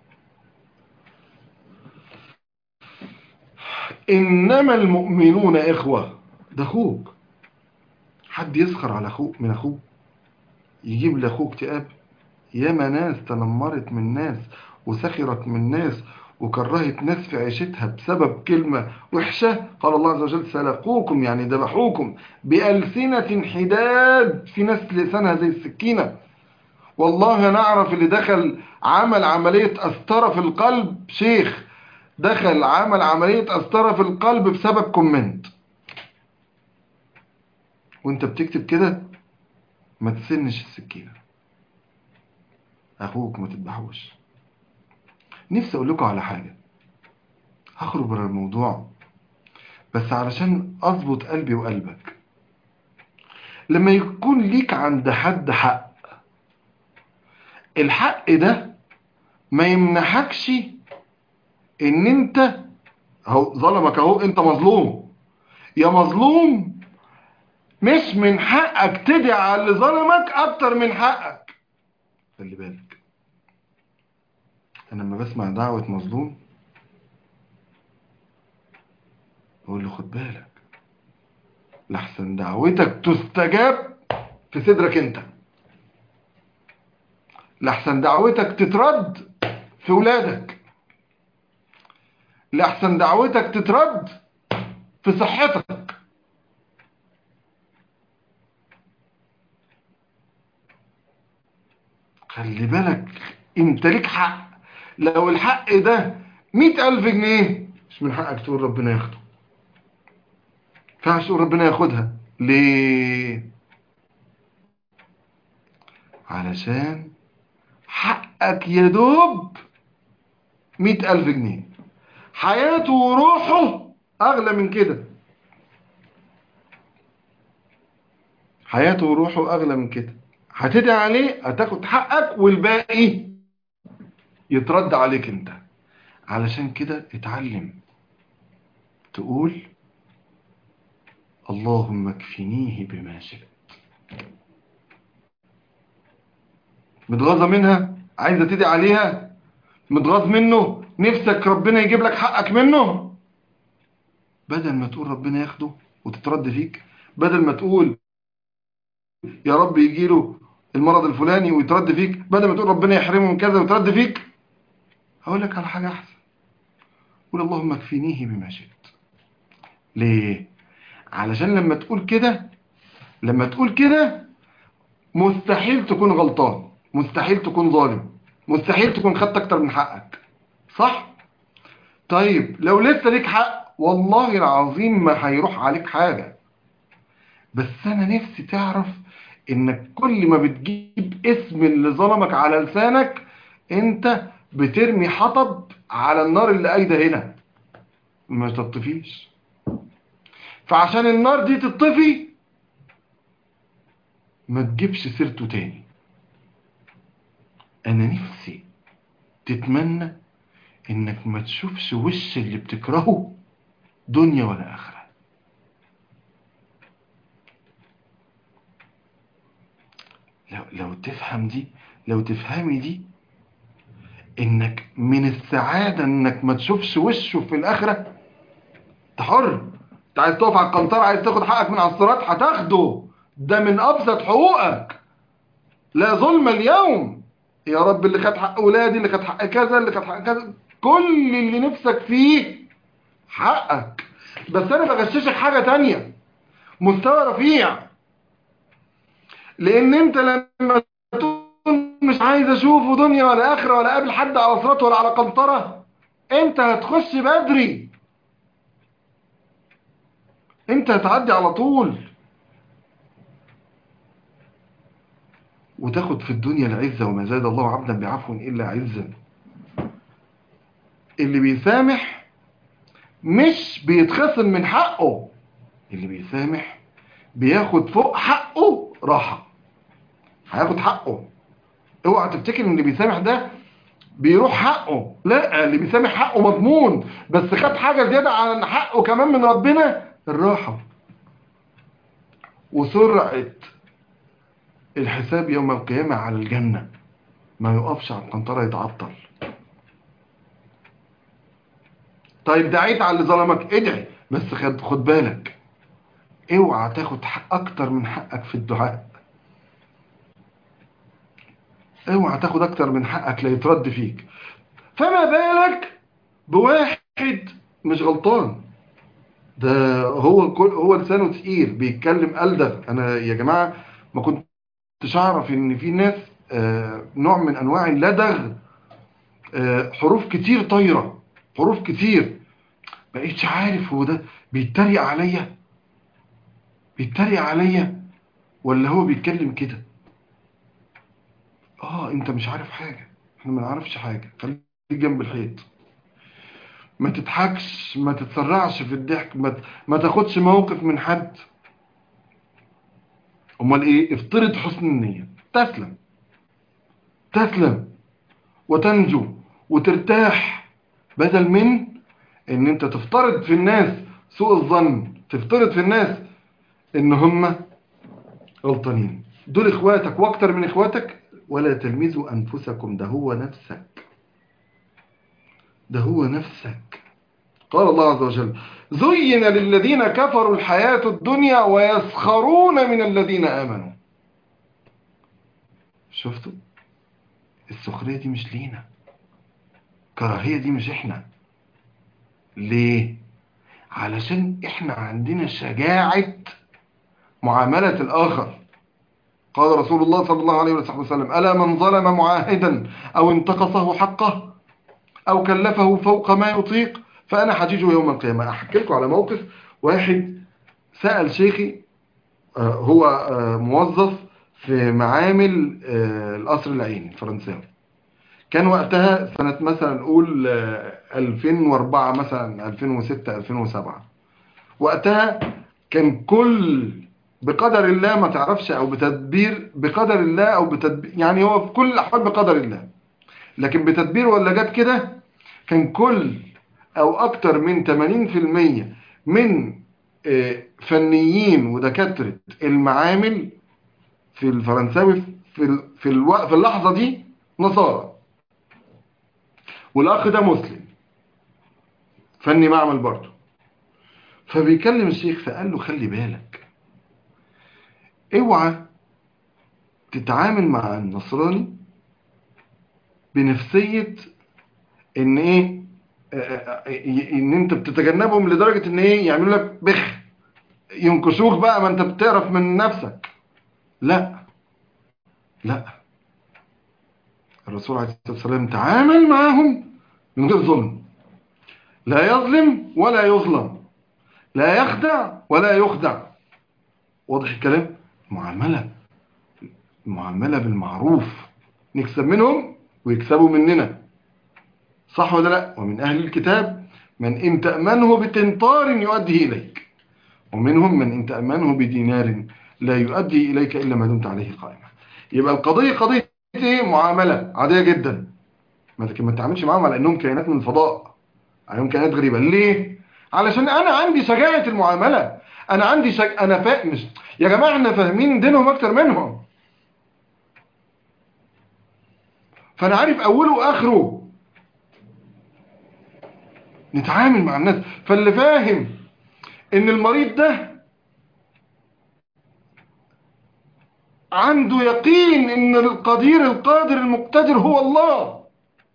إنما المؤمنون إخوة ده أخوك حد يسخر على أخوك من أخوك يجيب لأخوك اكتئاب ياما ناس تنمرت من ناس وسخرت من ناس وكرهت ناس في عيشتها بسبب كلمة وحشة قال الله عز وجل سلقوكم يعني ذبحوكم بألسنة حداد في ناس لسانها زي السكينة والله نعرف اللي دخل عمل عملية أسطرة في القلب شيخ دخل عمل عملية أسطرة في القلب بسبب كومنت وانت بتكتب كده ما تسنش السكينة أخوك ما تذبحوش نفسي اقول لكم على حاجة هخرج بره الموضوع بس علشان اضبط قلبي وقلبك لما يكون ليك عند حد حق الحق ده ما يمنحكش ان انت اهو ظلمك اهو انت مظلوم يا مظلوم مش من حقك تدعي على اللي ظلمك اكتر من حقك خلي بالك انا لما بسمع دعوة مظلوم بقول له خد بالك لحسن دعوتك تستجاب في صدرك انت لحسن دعوتك تترد في ولادك لحسن دعوتك تترد في صحتك خلي بالك انت ليك حق لو الحق ده مئة ألف جنيه مش من حقك تقول ربنا ياخده فعش تقول ربنا ياخدها ليه علشان حقك يا دوب مئة ألف جنيه حياته وروحه أغلى من كده حياته وروحه أغلى من كده هتدعي عليه هتاخد حقك والباقي يترد عليك انت علشان كده اتعلم تقول اللهم اكفنيه بما شئت متغاظة منها عايزة تدعي عليها متغاظ منه نفسك ربنا يجيب لك حقك منه بدل ما تقول ربنا ياخده وتترد فيك بدل ما تقول يا رب يجي له المرض الفلاني ويترد فيك بدل ما تقول ربنا يحرمه من كذا ويترد فيك هقول لك على حاجة أحسن قول اللهم اكفنيه بما شئت ليه علشان لما تقول كده لما تقول كده مستحيل تكون غلطان مستحيل تكون ظالم مستحيل تكون خدت اكتر من حقك صح طيب لو لسه ليك حق والله العظيم ما هيروح عليك حاجة بس انا نفسي تعرف انك كل ما بتجيب اسم اللي ظلمك على لسانك انت بترمي حطب على النار اللي قايده هنا ما تطفيش فعشان النار دي تطفي ما تجيبش سيرته تاني انا نفسي تتمنى انك ما تشوفش وش اللي بتكرهه دنيا ولا اخره لو لو تفهم دي لو تفهمي دي انك من السعادة انك ما تشوفش وشه في الاخرة انت حر انت عايز تقف على القنطرة عايز تاخد حقك من على الصراط هتاخده ده من ابسط حقوقك لا ظلم اليوم يا رب اللي خد حق ولادي اللي خد حق كذا اللي خد حق كذا كل اللي نفسك فيه حقك بس انا بغششك حاجة تانية مستوى رفيع لان انت لما تقول مش عايز اشوفه دنيا ولا اخره ولا قابل حد على صراط ولا على قنطرة انت هتخش بدري انت هتعدي على طول وتاخد في الدنيا العزة وما زاد الله عبدا بعفو إلا عزا اللي بيسامح مش بيتخصم من حقه اللي بيسامح بياخد فوق حقه راحة هياخد حقه اوعى تفتكر ان اللي بيسامح ده بيروح حقه لا اللي بيسامح حقه مضمون بس خد حاجة زيادة عن حقه كمان من ربنا الراحة وسرعة الحساب يوم القيامة على الجنة ما يقفش على القنطرة يتعطل طيب دعيت على اللي ظلمك ادعي بس خد, خد بالك اوعى تاخد حق اكتر من حقك في الدعاء اوعى تاخد اكتر من حقك لا يترد فيك فما بالك بواحد مش غلطان ده هو كل هو لسانه تقيل بيتكلم ألدغ انا يا جماعه ما كنتش اعرف ان في ناس آه نوع من انواع اللدغ آه حروف كتير طايره حروف كتير بقيتش عارف هو ده بيتريق عليا بيتريق عليا ولا هو بيتكلم كده اه انت مش عارف حاجه احنا ما نعرفش حاجه خليك جنب الحيط ما تضحكش ما تتسرعش في الضحك ما, ما تاخدش موقف من حد امال ايه افترض حسن النية تسلم تسلم وتنجو وترتاح بدل من ان انت تفترض في الناس سوء الظن تفترض في الناس ان هم غلطانين دول اخواتك واكتر من اخواتك ولا تلمزوا انفسكم ده هو نفسك ده هو نفسك قال الله عز وجل زين للذين كفروا الحياة الدنيا ويسخرون من الذين آمنوا شفتوا السخرية دي مش لينا كراهية دي مش احنا ليه علشان احنا عندنا شجاعة معاملة الآخر قال رسول الله صلى الله عليه وسلم ألا من ظلم معاهدا أو انتقصه حقه أو كلفه فوق ما يطيق فأنا حجيجه يوم القيامة أحكي لكم على موقف واحد سأل شيخي آه، هو آه، موظف في معامل آه، القصر العيني الفرنساوي كان وقتها سنة مثلا نقول آه، 2004 مثلا 2006 2007 وقتها كان كل بقدر الله ما تعرفش او بتدبير بقدر الله او بتدبير يعني هو في كل الاحوال بقدر الله لكن بتدبير ولا جت كده كان كل او اكتر من 80% من آه، فنيين ودكاترة المعامل في الفرنساوي في ال- في الوقت في اللحظة دي نصارى والاخ ده مسلم فني معمل برضه فبيكلم الشيخ فقال له خلي بالك اوعى تتعامل مع النصراني بنفسية ان ايه آه، آه، آه، ان انت بتتجنبهم لدرجة ان ايه يعملوا لك بخ ينكشوك بقى ما انت بتعرف من نفسك لا لا الرسول عليه الصلاة والسلام تعامل معهم من غير ظلم لا يظلم ولا يظلم لا يخدع ولا يخدع واضح الكلام معاملة معاملة بالمعروف نكسب منهم ويكسبوا مننا صح ولا لا ومن أهل الكتاب من إن تأمنه بتنطار يؤديه إليك ومنهم من إن تأمنه بدينار لا يؤدي إليك إلا ما دمت عليه قائما يبقى القضية قضية إيه معاملة عادية جدا ما لكن ما تعملش معاهم على إنهم كائنات من الفضاء عليهم كائنات غريبة ليه؟ علشان أنا عندي شجاعة المعاملة أنا عندي شج... أنا فا... مش يا جماعة احنا فاهمين دينهم أكتر منهم فأنا عارف أوله وآخره نتعامل مع الناس فاللي فاهم ان المريض ده عنده يقين ان القدير القادر المقتدر هو الله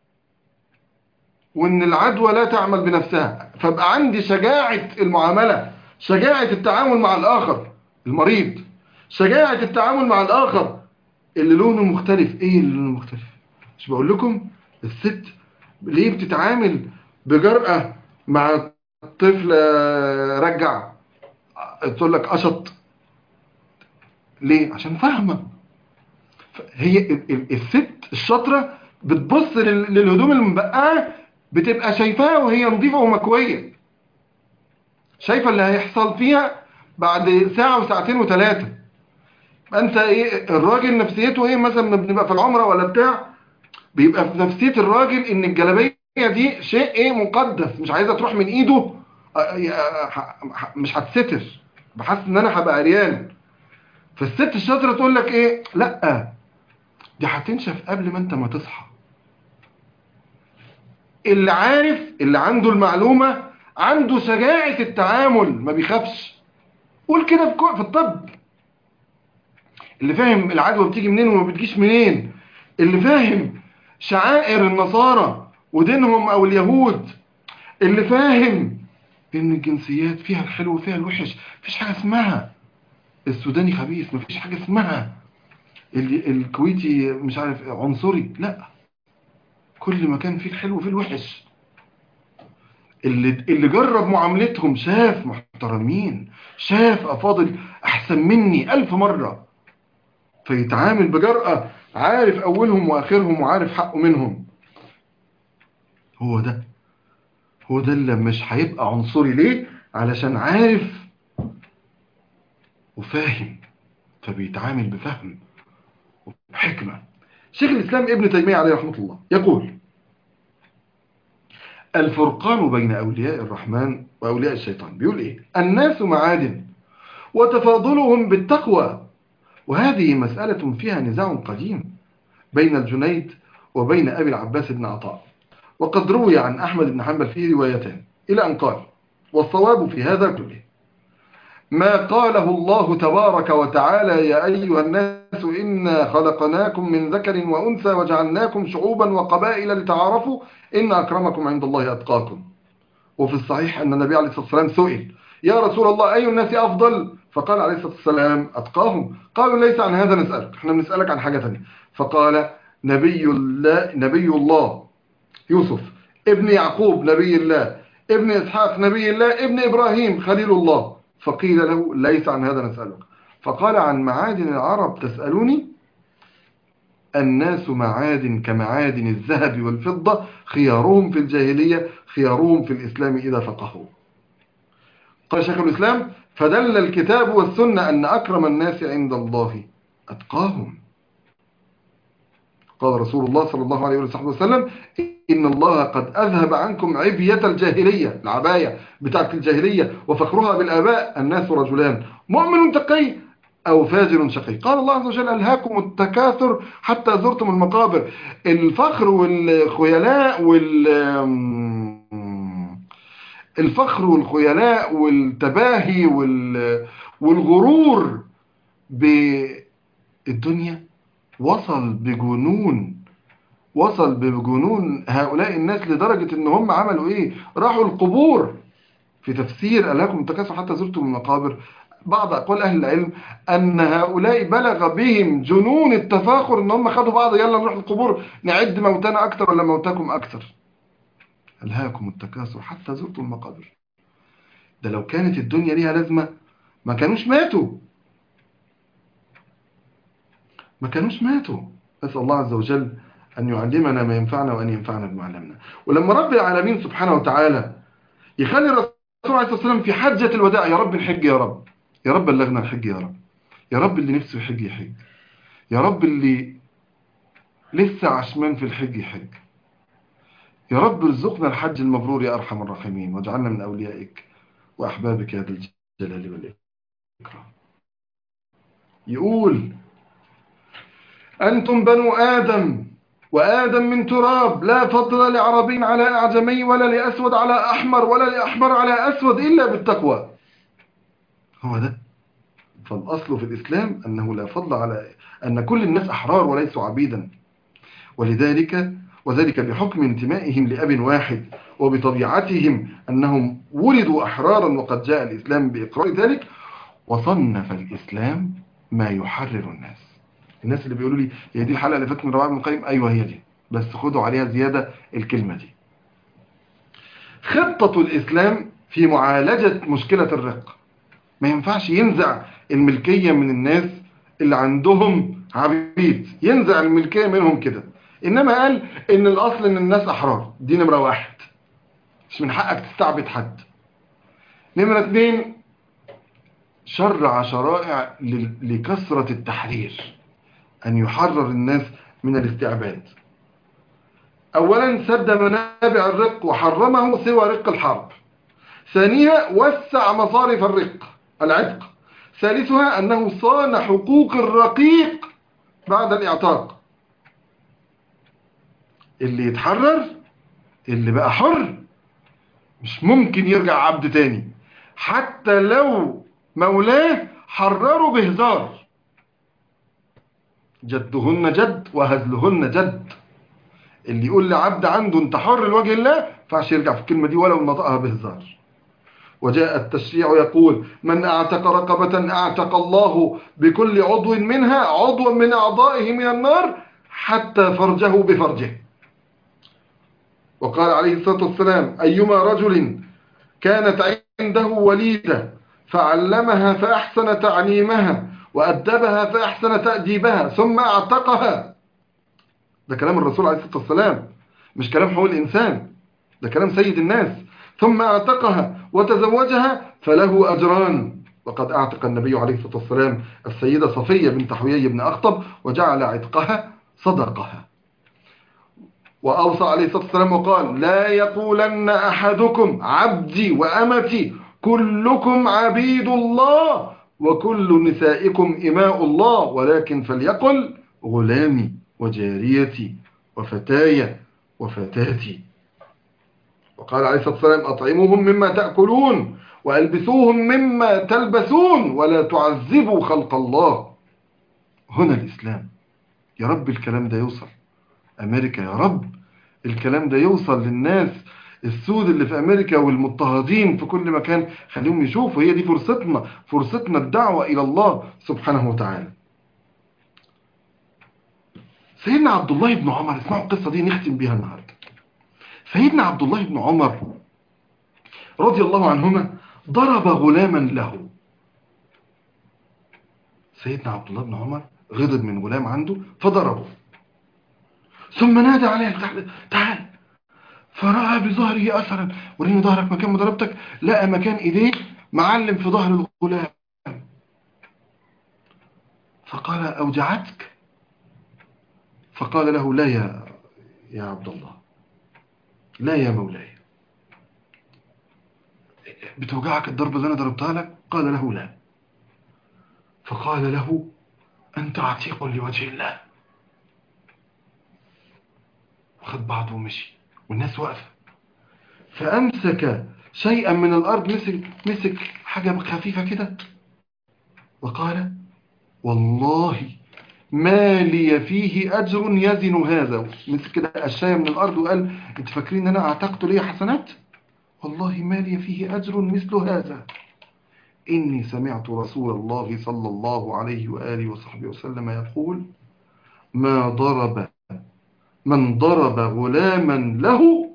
وان العدوى لا تعمل بنفسها فبقى عندي شجاعة المعاملة شجاعة التعامل مع الآخر المريض شجاعة التعامل مع الآخر اللي لونه مختلف ايه اللي لونه مختلف مش بقول لكم الست ليه بتتعامل بجرأة مع طفل آه، رجع تقول لك قشط ليه عشان فاهمه ف- هي ال- ال- الست الشاطره بتبص لل- للهدوم المبقعه بتبقى شايفاها وهي نظيفه ومكويه شايفه اللي هيحصل فيها بعد ساعه وساعتين وثلاثه انت ايه الراجل نفسيته ايه مثلا لما بنبقى في العمره ولا بتاع بيبقى في نفسيه الراجل ان الجلابيه دي شيء ايه مقدس مش عايزه تروح من ايده آه، آه، ح- ح- مش هتستر بحس ان انا هبقى عريان فالست الشاطره تقول لك ايه لا دي هتنشف قبل ما انت ما تصحى اللي عارف اللي عنده المعلومه عنده شجاعه التعامل ما بيخافش قول كده في كو- في الطب اللي فاهم العدوى بتيجي منين وما بتجيش منين اللي فاهم شعائر النصارى ودينهم او اليهود اللي فاهم ان الجنسيات فيها الحلو وفيها الوحش مفيش حاجه اسمها السوداني خبيث مفيش حاجه اسمها ال- الكويتي مش عارف عنصري لا كل مكان فيه الحلو وفيه الوحش اللي اللي جرب معاملتهم شاف محترمين شاف افاضل احسن مني الف مره فيتعامل بجرأة عارف اولهم واخرهم وعارف حقه منهم هو ده هو ده اللي مش هيبقى عنصري ليه علشان عارف وفاهم فبيتعامل بفهم وبحكمة شيخ الإسلام ابن تيمية عليه رحمة الله يقول الفرقان بين أولياء الرحمن وأولياء الشيطان بيقول إيه الناس معادن وتفاضلهم بالتقوى وهذه مسألة فيها نزاع قديم بين الجنيد وبين أبي العباس بن عطاء وقد روي عن أحمد بن حنبل في روايتين إلى أن قال والصواب في هذا كله ما قاله الله تبارك وتعالى يا أيها الناس إنا خلقناكم من ذكر وأنثى وجعلناكم شعوبا وقبائل لتعارفوا إن أكرمكم عند الله أتقاكم وفي الصحيح أن النبي عليه الصلاة والسلام سئل يا رسول الله أي الناس أفضل فقال عليه الصلاة والسلام أتقاهم قالوا ليس عن هذا نسألك احنا بنسألك عن حاجة ثانيه فقال نبي الله, نبي الله يوسف ابن يعقوب نبي الله ابن إسحاق نبي الله ابن إبراهيم خليل الله فقيل له ليس عن هذا نسألك فقال عن معادن العرب تسألوني الناس معادن كمعادن الذهب والفضة خيارهم في الجاهلية خيارهم في الإسلام إذا فقهوا قال شيخ الإسلام فدل الكتاب والسنة أن أكرم الناس عند الله أتقاهم قال رسول الله صلى الله عليه وسلم إن الله قد أذهب عنكم عبية الجاهلية العباية بتاعت الجاهلية وفخرها بالآباء الناس رجلان مؤمن تقي أو فاجر شقي قال الله عز وجل ألهاكم التكاثر حتى زرتم المقابر الفخر والخيلاء وال الفخر والخيلاء والتباهي والغرور بالدنيا وصل بجنون وصل بجنون هؤلاء الناس لدرجة ان هم عملوا ايه راحوا القبور في تفسير ألهاكم التكاثر حتى زرتم المقابر بعض أقوال أهل العلم أن هؤلاء بلغ بهم جنون التفاخر ان هم خدوا بعض يلا نروح القبور نعد موتانا أكتر ولا موتاكم أكتر ألهاكم التكاثر حتى زرتم المقابر ده لو كانت الدنيا ليها لازمة ما كانوش ماتوا ما كانوش ماتوا أسأل الله عز وجل أن يعلمنا ما ينفعنا وأن ينفعنا بما علمنا ولما رب العالمين سبحانه وتعالى يخلي الرسول عليه الصلاة والسلام في حجة الوداع يا رب الحج يا رب يا رب بلغنا الحج يا رب يا رب اللي نفسه يحج يحج يا رب اللي لسه عشمان في الحج يحج يا رب ارزقنا الحج المبرور يا أرحم الراحمين واجعلنا من أوليائك وأحبابك يا ذا الجلال والإكرام يقول أنتم بنو آدم وآدم من تراب لا فضل لعربي على أعجمي ولا لأسود على أحمر ولا لأحمر على أسود إلا بالتقوى هو ده فالأصل في الإسلام أنه لا فضل على أن كل الناس أحرار وليسوا عبيدا ولذلك وذلك بحكم انتمائهم لأب واحد وبطبيعتهم أنهم ولدوا أحرارا وقد جاء الإسلام بإقرار ذلك وصنف الإسلام ما يحرر الناس الناس اللي بيقولوا لي هي دي الحلقة اللي فاتت من رواية ابن القيم أيوة هي دي بس خدوا عليها زيادة الكلمة دي خطة الإسلام في معالجة مشكلة الرق ما ينفعش ينزع الملكية من الناس اللي عندهم عبيد ينزع الملكية منهم كده إنما قال إن الأصل إن الناس أحرار دي نمرة واحد مش من حقك تستعبد حد نمرة اتنين شرع شرائع لكثرة التحرير أن يحرر الناس من الاستعباد أولا سد منابع الرق وحرمه سوى رق الحرب ثانيها وسع مصارف الرق العتق ثالثها أنه صان حقوق الرقيق بعد الإعتاق اللي يتحرر اللي بقى حر مش ممكن يرجع عبد تاني حتى لو مولاه حرره بهزار جدهن جد وهزلهن جد اللي يقول لعبد عنده انت حر لوجه الله فعش يرجع في الكلمة دي ولو نطقها بهزار وجاء التشريع يقول من اعتق رقبة اعتق الله بكل عضو منها عضوا من اعضائه من النار حتى فرجه بفرجه وقال عليه الصلاة والسلام أيما رجل كانت عنده وليدة فعلمها فأحسن تعليمها وأدبها فأحسن تأديبها ثم أعتقها ده كلام الرسول عليه الصلاة والسلام مش كلام حول الإنسان ده كلام سيد الناس ثم أعتقها وتزوجها فله أجران وقد أعتق النبي عليه الصلاة والسلام السيدة صفية بنت حويي بن أخطب وجعل عتقها صدقها وأوصى عليه الصلاة والسلام وقال لا يقولن أحدكم عبدي وأمتي كلكم عبيد الله وكل نسائكم إماء الله ولكن فليقل غلامي وجاريتي وفتاي وفتاتي وقال عليه الصلاة والسلام أطعموهم مما تأكلون وألبسوهم مما تلبسون ولا تعذبوا خلق الله هنا الإسلام يا رب الكلام ده يوصل أمريكا يا رب الكلام ده يوصل للناس السود اللي في أمريكا والمضطهدين في كل مكان خليهم يشوفوا هي دي فرصتنا فرصتنا الدعوة إلى الله سبحانه وتعالى سيدنا عبد الله بن عمر اسمعوا القصة دي نختم بيها النهاردة سيدنا عبد الله بن عمر رضي الله عنهما ضرب غلاما له سيدنا عبد الله بن عمر غضب من غلام عنده فضربه ثم نادى عليه تعال, تعال فرأى بظهره أثرا وريني ظهرك مكان ما ضربتك لقى مكان إيديه معلم في ظهر الغلام فقال أوجعتك فقال له لا يا يا عبد الله لا يا مولاي بتوجعك الضربة اللي أنا ضربتها لك قال له لا فقال له أنت عتيق لوجه الله خد بعضه ومشي والناس واقفة فأمسك شيئا من الأرض مسك, مسك حاجة خفيفة كده وقال والله ما لي فيه أجر يزن هذا مسك كده أشياء من الأرض وقال انت فاكرين ان أنا أعتقت لي حسنات والله ما لي فيه أجر مثل هذا إني سمعت رسول الله صلى الله عليه وآله وصحبه وسلم يقول ما ضرب من ضرب غلاما له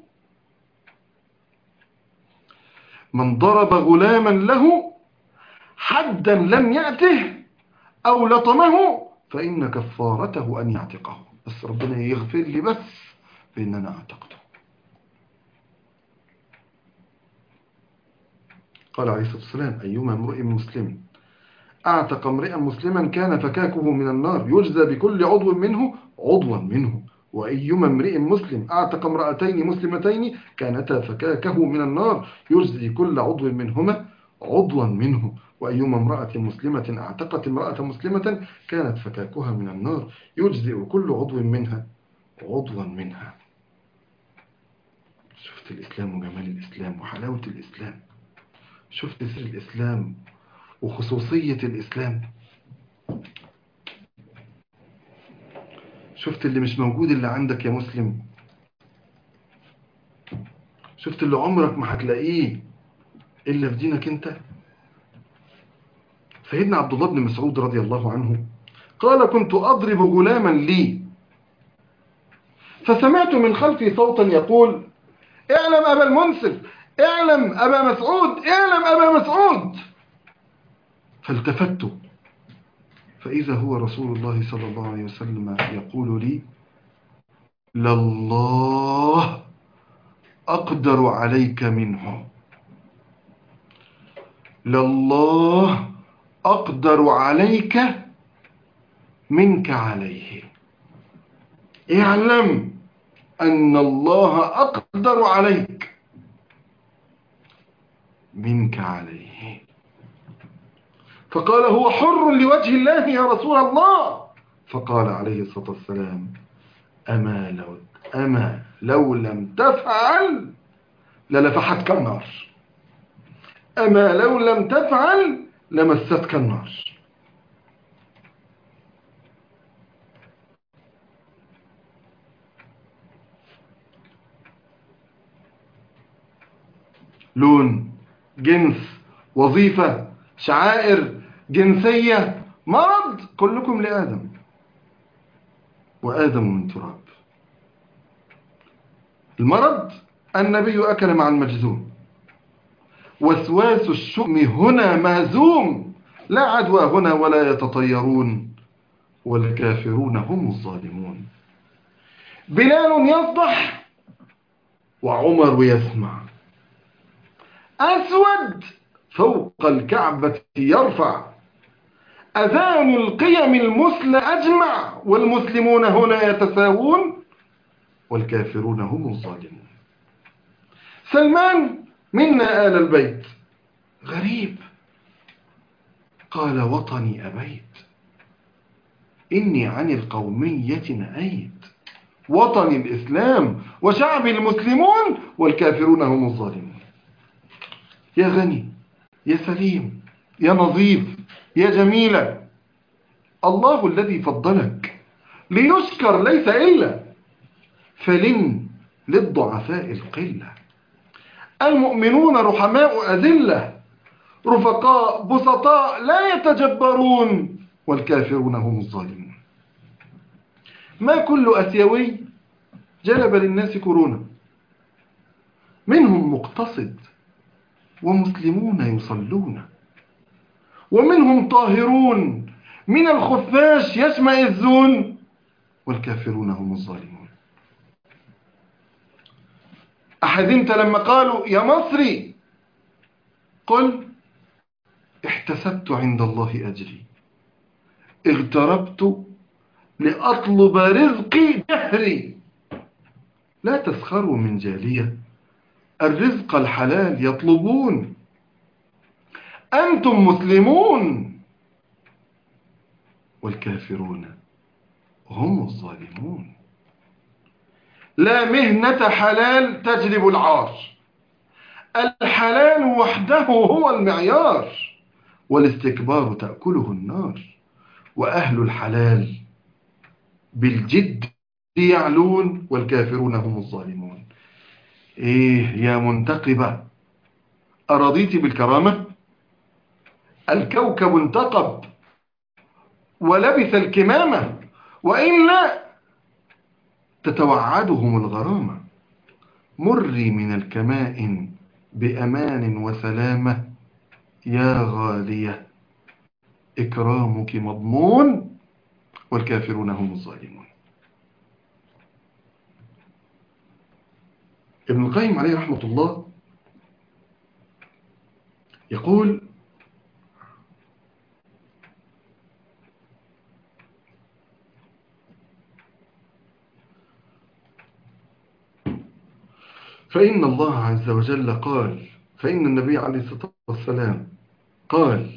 من ضرب غلاما له حدا لم يأته أو لطمه فإن كفارته أن يعتقه بس ربنا يغفر لي بس بأن أنا أعتقته قال عليه الصلاة والسلام أيما امرئ مسلم أعتق امرئا مسلما كان فكاكه من النار يجزى بكل عضو منه عضوا منه وأيما امرئ مسلم أعتق امرأتين مسلمتين كانتا فكاكه من النار يجزي كل عضو منهما عضوا منه وأيما امرأة مسلمة أعتقت امرأة مسلمة كانت فكاكها من النار يجزئ كل عضو منها عضوا منها شفت الإسلام وجمال الإسلام وحلاوة الإسلام شفت سر الإسلام وخصوصية الإسلام شفت اللي مش موجود اللي عندك يا مسلم شفت اللي عمرك ما هتلاقيه إلا في دينك أنت سيدنا عبد الله بن مسعود رضي الله عنه قال كنت أضرب غلاما لي فسمعت من خلفي صوتا يقول اعلم أبا المنصف اعلم أبا مسعود اعلم أبا مسعود فالتفت فإذا هو رسول الله صلى الله عليه وسلم يقول لي لله أقدر عليك منه لله أقدر عليك منك عليه اعلم أن الله أقدر عليك منك عليه فقال هو حر لوجه الله يا رسول الله فقال عليه الصلاة والسلام أما لو, أما لو لم تفعل للفحتك النار أما لو لم تفعل لمستك النار لون جنس وظيفة شعائر جنسية مرض كلكم لآدم وآدم من تراب المرض النبي أكل مع المجزوم وسواس الشؤم هنا مهزوم لا عدوى هنا ولا يتطيرون والكافرون هم الظالمون بلال يصدح وعمر يسمع أسود فوق الكعبة يرفع أذان القيم المسلى أجمع والمسلمون هنا يتساوون والكافرون هم الظالمون سلمان منا آل البيت غريب قال وطني أبيت إني عن القومية نأيت وطني الإسلام وشعبي المسلمون والكافرون هم الظالمون يا غني يا سليم يا نظيف يا جميلة الله الذي فضلك ليشكر ليس إلا فلن للضعفاء القلة المؤمنون رحماء أذلة رفقاء بسطاء لا يتجبرون والكافرون هم الظالمون ما كل أسيوي جلب للناس كورونا منهم مقتصد ومسلمون يصلون ومنهم طاهرون من الخفاش يشمئزون والكافرون هم الظالمون أحزنت لما قالوا يا مصري قل احتسبت عند الله أجري اغتربت لأطلب رزقي جهري لا تسخروا من جالية الرزق الحلال يطلبون أنتم مسلمون والكافرون هم الظالمون لا مهنة حلال تجلب العار الحلال وحده هو المعيار والاستكبار تأكله النار وأهل الحلال بالجد يعلون والكافرون هم الظالمون إيه يا منتقبة أرضيت بالكرامة الكوكب انتقب ولبث الكمامة وإلا تتوعدهم الغرامة مري من الكمائن بأمان وسلامة يا غالية إكرامك مضمون والكافرون هم الظالمون ابن القيم عليه رحمة الله يقول فإن الله عز وجل قال فإن النبي عليه الصلاة والسلام قال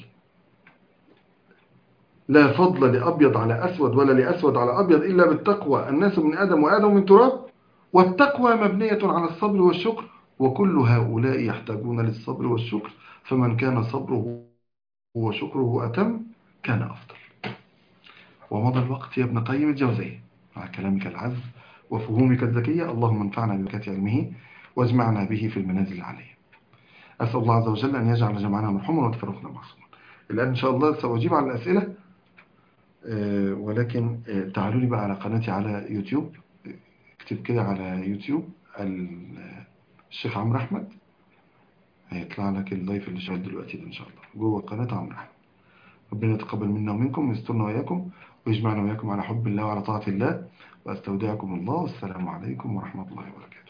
لا فضل لأبيض على أسود ولا لأسود على أبيض إلا بالتقوى الناس من آدم وآدم من تراب والتقوى مبنية على الصبر والشكر وكل هؤلاء يحتاجون للصبر والشكر فمن كان صبره وشكره أتم كان أفضل ومضى الوقت يا ابن قيم الجوزية مع كلامك العذب وفهومك الذكية اللهم انفعنا ببركات علمه واجمعنا به في المنازل العالية أسأل الله عز وجل أن يجعل جمعنا مرحوما وتفرقنا معصوما الآن إن شاء الله سأجيب على الأسئلة أه ولكن أه تعالوا لي بقى على قناتي على يوتيوب اكتب كده على يوتيوب الشيخ عمرو أحمد هيطلع لك اللايف اللي شغال دلوقتي ده إن شاء الله جوه قناة عمرو أحمد ربنا يتقبل منا ومنكم ويسترنا وإياكم ويجمعنا وإياكم على حب الله وعلى طاعة الله وأستودعكم الله والسلام عليكم ورحمة الله وبركاته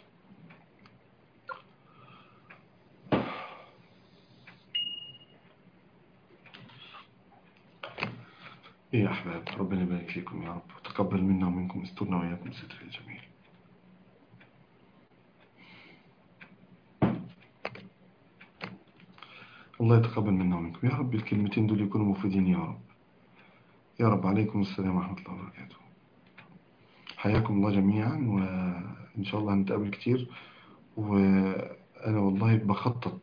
إيه يا أحباب ربنا يبارك فيكم يا رب وتقبل منا ومنكم استرنا وإياكم ستر الجميل الله يتقبل منا ومنكم يا رب الكلمتين دول يكونوا مفيدين يا رب يا رب عليكم السلام ورحمة الله وبركاته حياكم الله جميعا وإن شاء الله هنتقابل كتير وأنا والله بخطط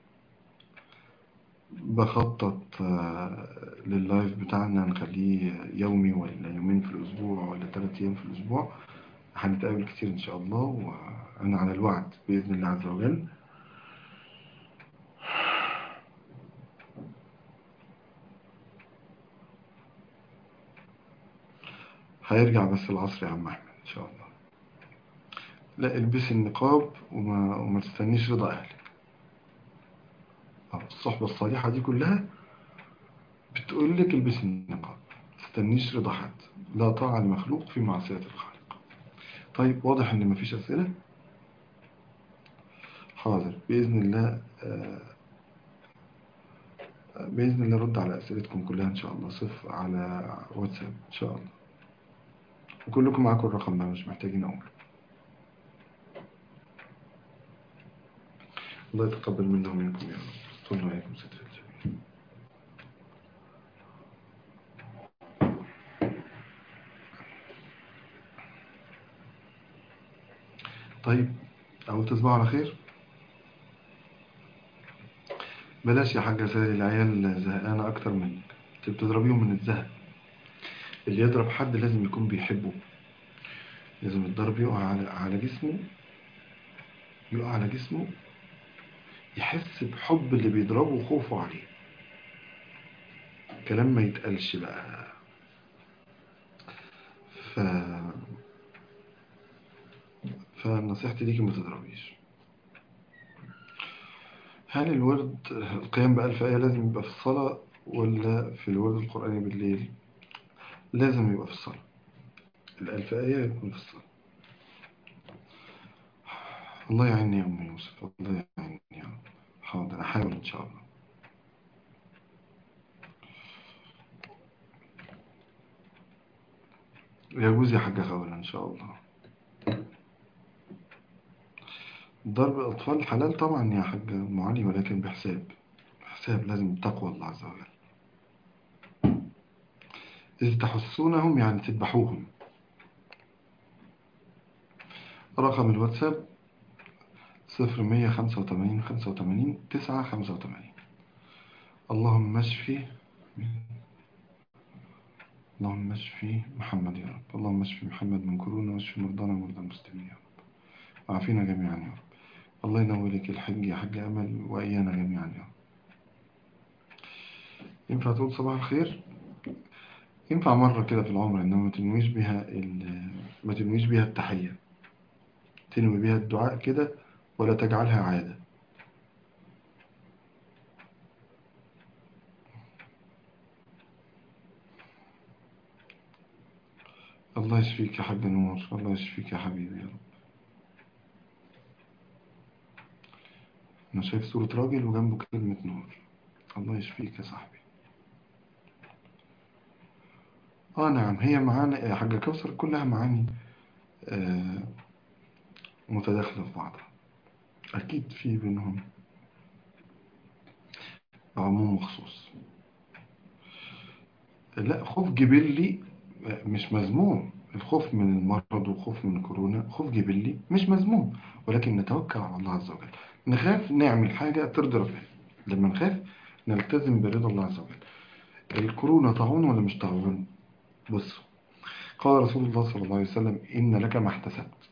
بخطط لللايف بتاعنا نخليه يومي ولا يومين في الأسبوع ولا ثلاثة أيام في الأسبوع هنتقابل كتير إن شاء الله وأنا على الوعد بإذن الله عز وجل هيرجع بس العصر يا عم أحمد إن شاء الله لا البسي النقاب وما, وما تستنيش رضا أهلك الصحبة الصالحة دي كلها بتقول لك البسي النقاب ما تستنيش رضا حد لا طاعة لمخلوق في معصية الخالق طيب واضح ان مفيش أسئلة حاضر بإذن الله بإذن الله رد على أسئلتكم كلها إن شاء الله صف على واتساب إن شاء الله وكلكم معاكم الرقم ده مش محتاجين أقول الله يتقبل منا ومنكم يا رب صلوا عليكم ستر الجميل طيب أو تصبحوا على خير بلاش يا حاجة سالي العيال زهقانة أكتر منك انت بتضربيهم من الزهق اللي يضرب حد لازم يكون بيحبه لازم الضرب يقع على على جسمه يقع على جسمه يحس بحب اللي بيضربه وخوفه عليه كلام ما يتقالش بقى ف فنصيحتي ليكي ما تضربيش هل الورد القيام بألف آية لازم يبقى في الصلاة ولا في الورد القرآني بالليل لازم يبقى في الصلاة الألف آية يكون في الصلاة الله يعيني يا أم يوسف الله يعيني يا رب حاضر أحاول إن شاء الله يجوز يا حاجة خولة إن شاء الله ضرب الأطفال حلال طبعا يا حاج أم علي ولكن بحساب بحساب لازم تقوى الله عز وجل إذ تحسونهم يعني تذبحوهم رقم الواتساب صفر مية خمسة وتمانين خمسة وتمانين تسعة خمسة وتمانين اللهم اشفي اللهم اشفي محمد يا رب اللهم اشفي محمد من كورونا واشفي مرضانا ومرضى المسلمين يا رب وعافينا جميعا يا رب الله ينور لك الحج يا حاج أمل وإيانا جميعا يا رب ينفع تقول صباح الخير ينفع مرة كده في العمر إنما ما تنويش بها ال- ما تنويش بها التحية تنوي بها الدعاء كده ولا تجعلها عادة الله يشفيك يا حاج نور الله يشفيك يا حبيبي يا رب أنا شايف صورة راجل وجنبه كلمة نور الله يشفيك يا صاحبي آه نعم هي معانا يا حاجة كوثر كلها معاني آه متداخلة في بعضها أكيد في بينهم عموم وخصوص لا خوف جبلي مش مذموم الخوف من المرض وخوف من كورونا خوف جبلي مش مذموم ولكن نتوكل على الله عز وجل نخاف نعمل حاجة ترضي ربنا لما نخاف نلتزم برضا الله عز وجل الكورونا طاعون ولا مش طاعون بص قال رسول الله صلى الله عليه وسلم إن لك ما احتسبت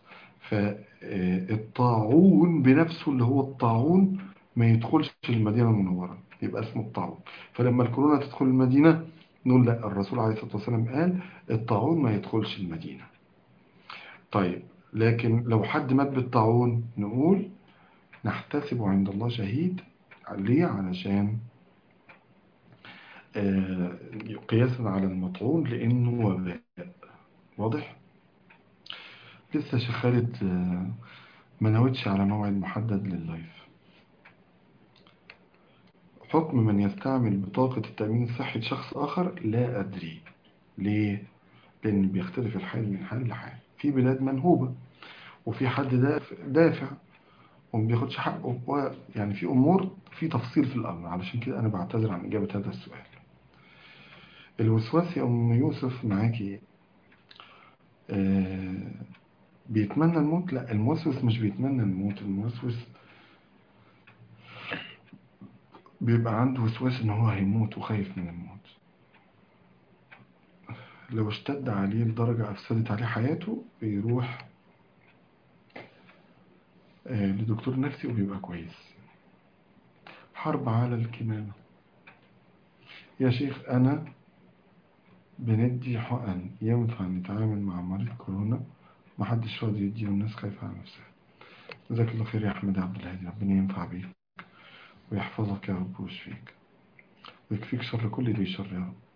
فالطاعون بنفسه اللي هو الطاعون ما يدخلش المدينة المنورة يبقى اسمه الطاعون فلما الكورونا تدخل المدينة نقول لا الرسول عليه الصلاة والسلام قال الطاعون ما يدخلش المدينة طيب لكن لو حد مات بالطاعون نقول نحتسب عند الله شهيد ليه علشان آه، قياسا على المطعون لأنه وباء واضح لسه شيخ خالد آه، ما نوتش على موعد محدد لللايف حكم من يستعمل بطاقة التأمين الصحي لشخص آخر لا أدري ليه؟ لأن بيختلف الحال من حال لحال في بلاد منهوبة وفي حد دافع, دافع وما بياخدش حقه ويعني في أمور في تفصيل في الأمر علشان كده أنا بعتذر عن إجابة هذا السؤال الوسواس يا أم يوسف معاكي آه بيتمنى الموت لا الموسوس مش بيتمنى الموت الموسوس بيبقى عنده وسواس ان هو هيموت وخايف من الموت لو اشتد عليه لدرجة افسدت عليه حياته بيروح آه لدكتور نفسي وبيبقى كويس حرب على الكمامة يا شيخ انا بندي حقن ينفع نتعامل مع مريض كورونا محدش راضي يديه والناس خايفة على نفسها جزاك الله خير يا أحمد عبد الهادي ربنا ينفع بيك ويحفظك يا رب ويشفيك ويكفيك شر كل ذي شر يا رب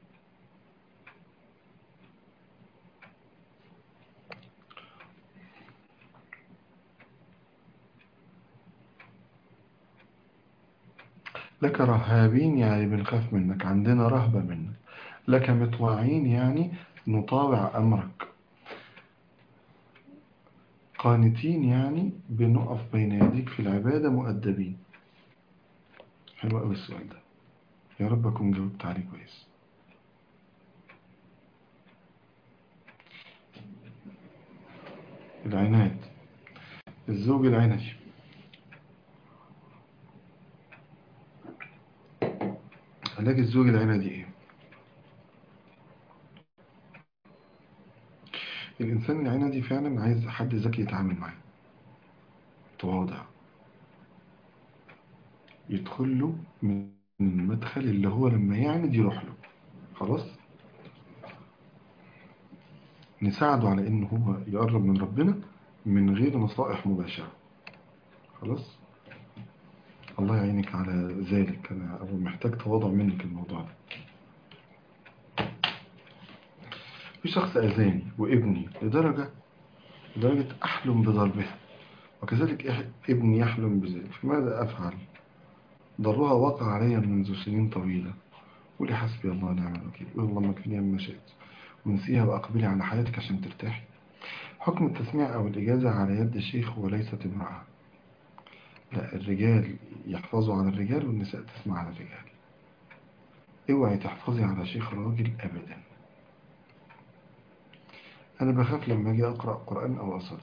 لك رهابين يعني بنخاف منك عندنا رهبة منك لك مطواعين يعني نطاوع أمرك قانتين يعني بنقف بين يديك في العبادة مؤدبين حلو قوي السؤال ده يا رب أكون جاوبت عليه كويس العناد الزوج العنجي علاج الزوج العنجي ايه الإنسان العنجي فعلا عايز حد ذكي يتعامل معاه تواضع يدخل له من المدخل اللي هو لما يعند يروح له خلاص نساعده على انه هو يقرب من ربنا من غير نصائح مباشرة خلاص الله يعينك على ذلك انا أنا محتاج تواضع منك الموضوع ده في شخص أذاني وابني لدرجة لدرجة أحلم بضربها وكذلك إح- ابني يحلم بذلك فماذا أفعل ضرها وقع علي منذ سنين طويلة قولي حسبي الله ونعم الوكيل قولي اللهم اكفني مما شئت ونسيها وأقبلي على حياتك عشان ترتاحي حكم التسميع أو الإجازة على يد الشيخ وليست امرأة لا الرجال يحفظوا على الرجال والنساء تسمع على الرجال اوعي تحفظي على شيخ راجل أبدا أنا بخاف لما أجي أقرأ قرآن أو أصلي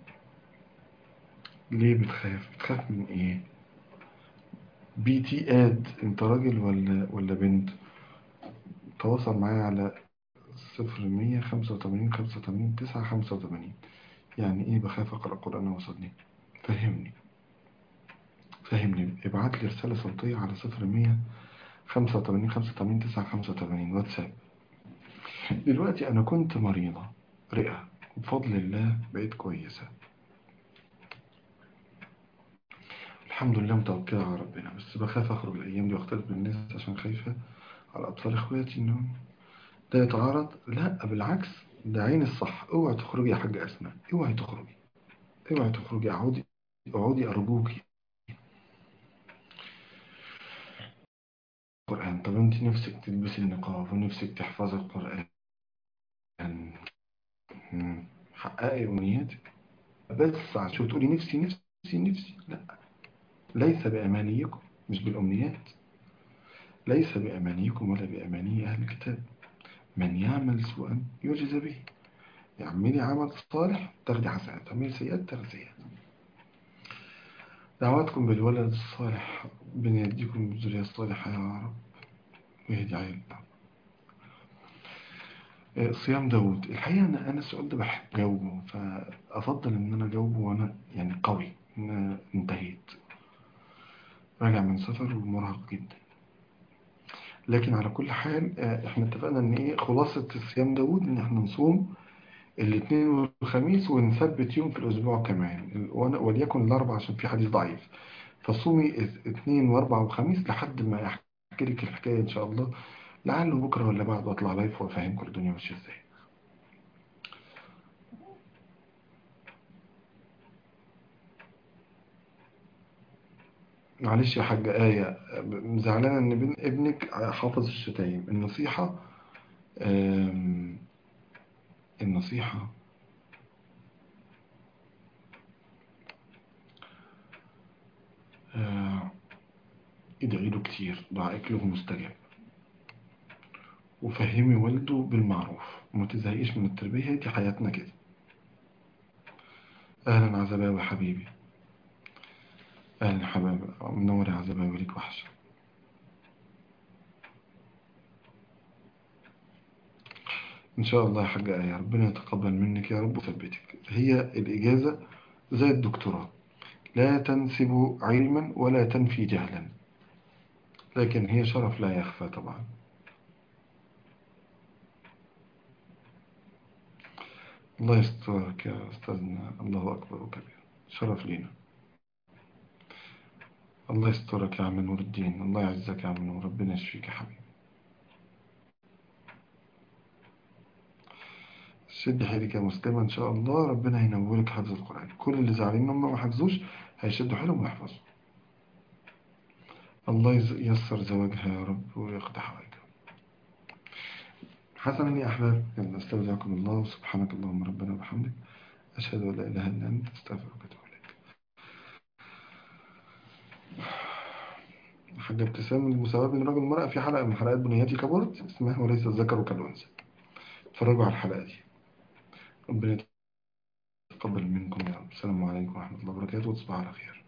ليه بتخاف؟ بتخاف من إيه؟ بي تي آد أنت راجل ولا ولا بنت؟ تواصل معايا على صفر مية خمسة وتمانين خمسة وتمانين تسعة خمسة وتمانين يعني إيه بخاف أقرأ قرآن أو أصلي؟ فهمني فهمني ابعت لي رسالة صوتية على صفر مية خمسة وتمانين خمسة وتمانين تسعة خمسة وتمانين واتساب دلوقتي أنا كنت مريضة رئة بفضل الله بقيت كويسة الحمد لله متوكلة على ربنا بس بخاف أخرج الأيام دي وأختلط بالناس عشان خايفة على أطفال إخواتي إنهم ده يتعارض لا بالعكس ده عين الصح اوعي تخرجي يا حاجة أسماء اوعي تخرجي اوعي تخرجي اقعدي اقعدي أرجوكي القرآن طب انت نفسك تلبسي النقاب ونفسك تحفظي القرآن مم. حققي أمنياتك بس عشان تقولي نفسي نفسي نفسي لا ليس بأمانيكم مش بالأمنيات ليس بأمانيكم ولا بأماني أهل الكتاب من يعمل سوءا يجزى به يعملي عمل صالح تاخدي حسنات تعملي سيئات تاخدي سيئات دعواتكم بالولد الصالح ربنا يديكم بالذرية الصالحة يا رب ويهدي عيالنا آه، صيام داود الحقيقة أنا أنا السؤال ده بحب جاوبه فأفضل إن أنا أجاوبه وأنا يعني قوي إن أنا انتهيت راجع من سفر ومرهق جدا لكن على كل حال آه، احنا اتفقنا ان ايه خلاصة صيام داود ان احنا نصوم الاثنين والخميس ونثبت يوم في الاسبوع كمان ال- وأنا- وليكن الاربع عشان في حديث ضعيف فصومي اث- اثنين واربع وخميس لحد ما احكي لك الحكاية ان شاء الله لعله بكرة ولا بعد واطلع لايف وافهمكم الدنيا ماشية ازاي معلش يا حاجة آية ب- زعلانة إن بن ابنك حافظ الشتايم النصيحة آم، النصيحة آه، ادعي له كتير دعائك له مستجاب وفهمي والده بالمعروف وما تزهقيش من التربية دي حياتنا كده أهلا عزباوي حبيبي أهلا يا حبايبي منور يا عزباوي ليك وحشة إن شاء الله يا حاجة آية ربنا يتقبل منك يا رب وثبتك هي الإجازة زي الدكتوراه لا تنسب علما ولا تنفي جهلا لكن هي شرف لا يخفى طبعا الله يسترك يا أستاذنا الله أكبر وكبير شرف لينا الله يسترك يا عم نور الدين الله يعزك يا عم نور ربنا يشفيك يا حبيبي شد حيلك يا مسلمة إن شاء الله ربنا هينولك حفظ القرآن كل اللي زعلانين هم ما حفظوش هيشدوا حيلهم ويحفظوا الله يز- ييسر زواجها يا رب ويقضي حوائجها حسنا يا أحباب يلا استودعكم الله سبحانك اللهم ربنا وبحمدك أشهد أن لا إله إلا أنت أستغفرك وأتوب إليك حاجة ابتسام المساواة بين الرجل والمرأة في حلقة من حلقات بنياتي كبرت اسمها وليس الذكر كالأنثى اتفرجوا على الحلقة دي ربنا يتقبل منكم يا رب السلام عليكم ورحمة الله وبركاته وتصبحوا على خير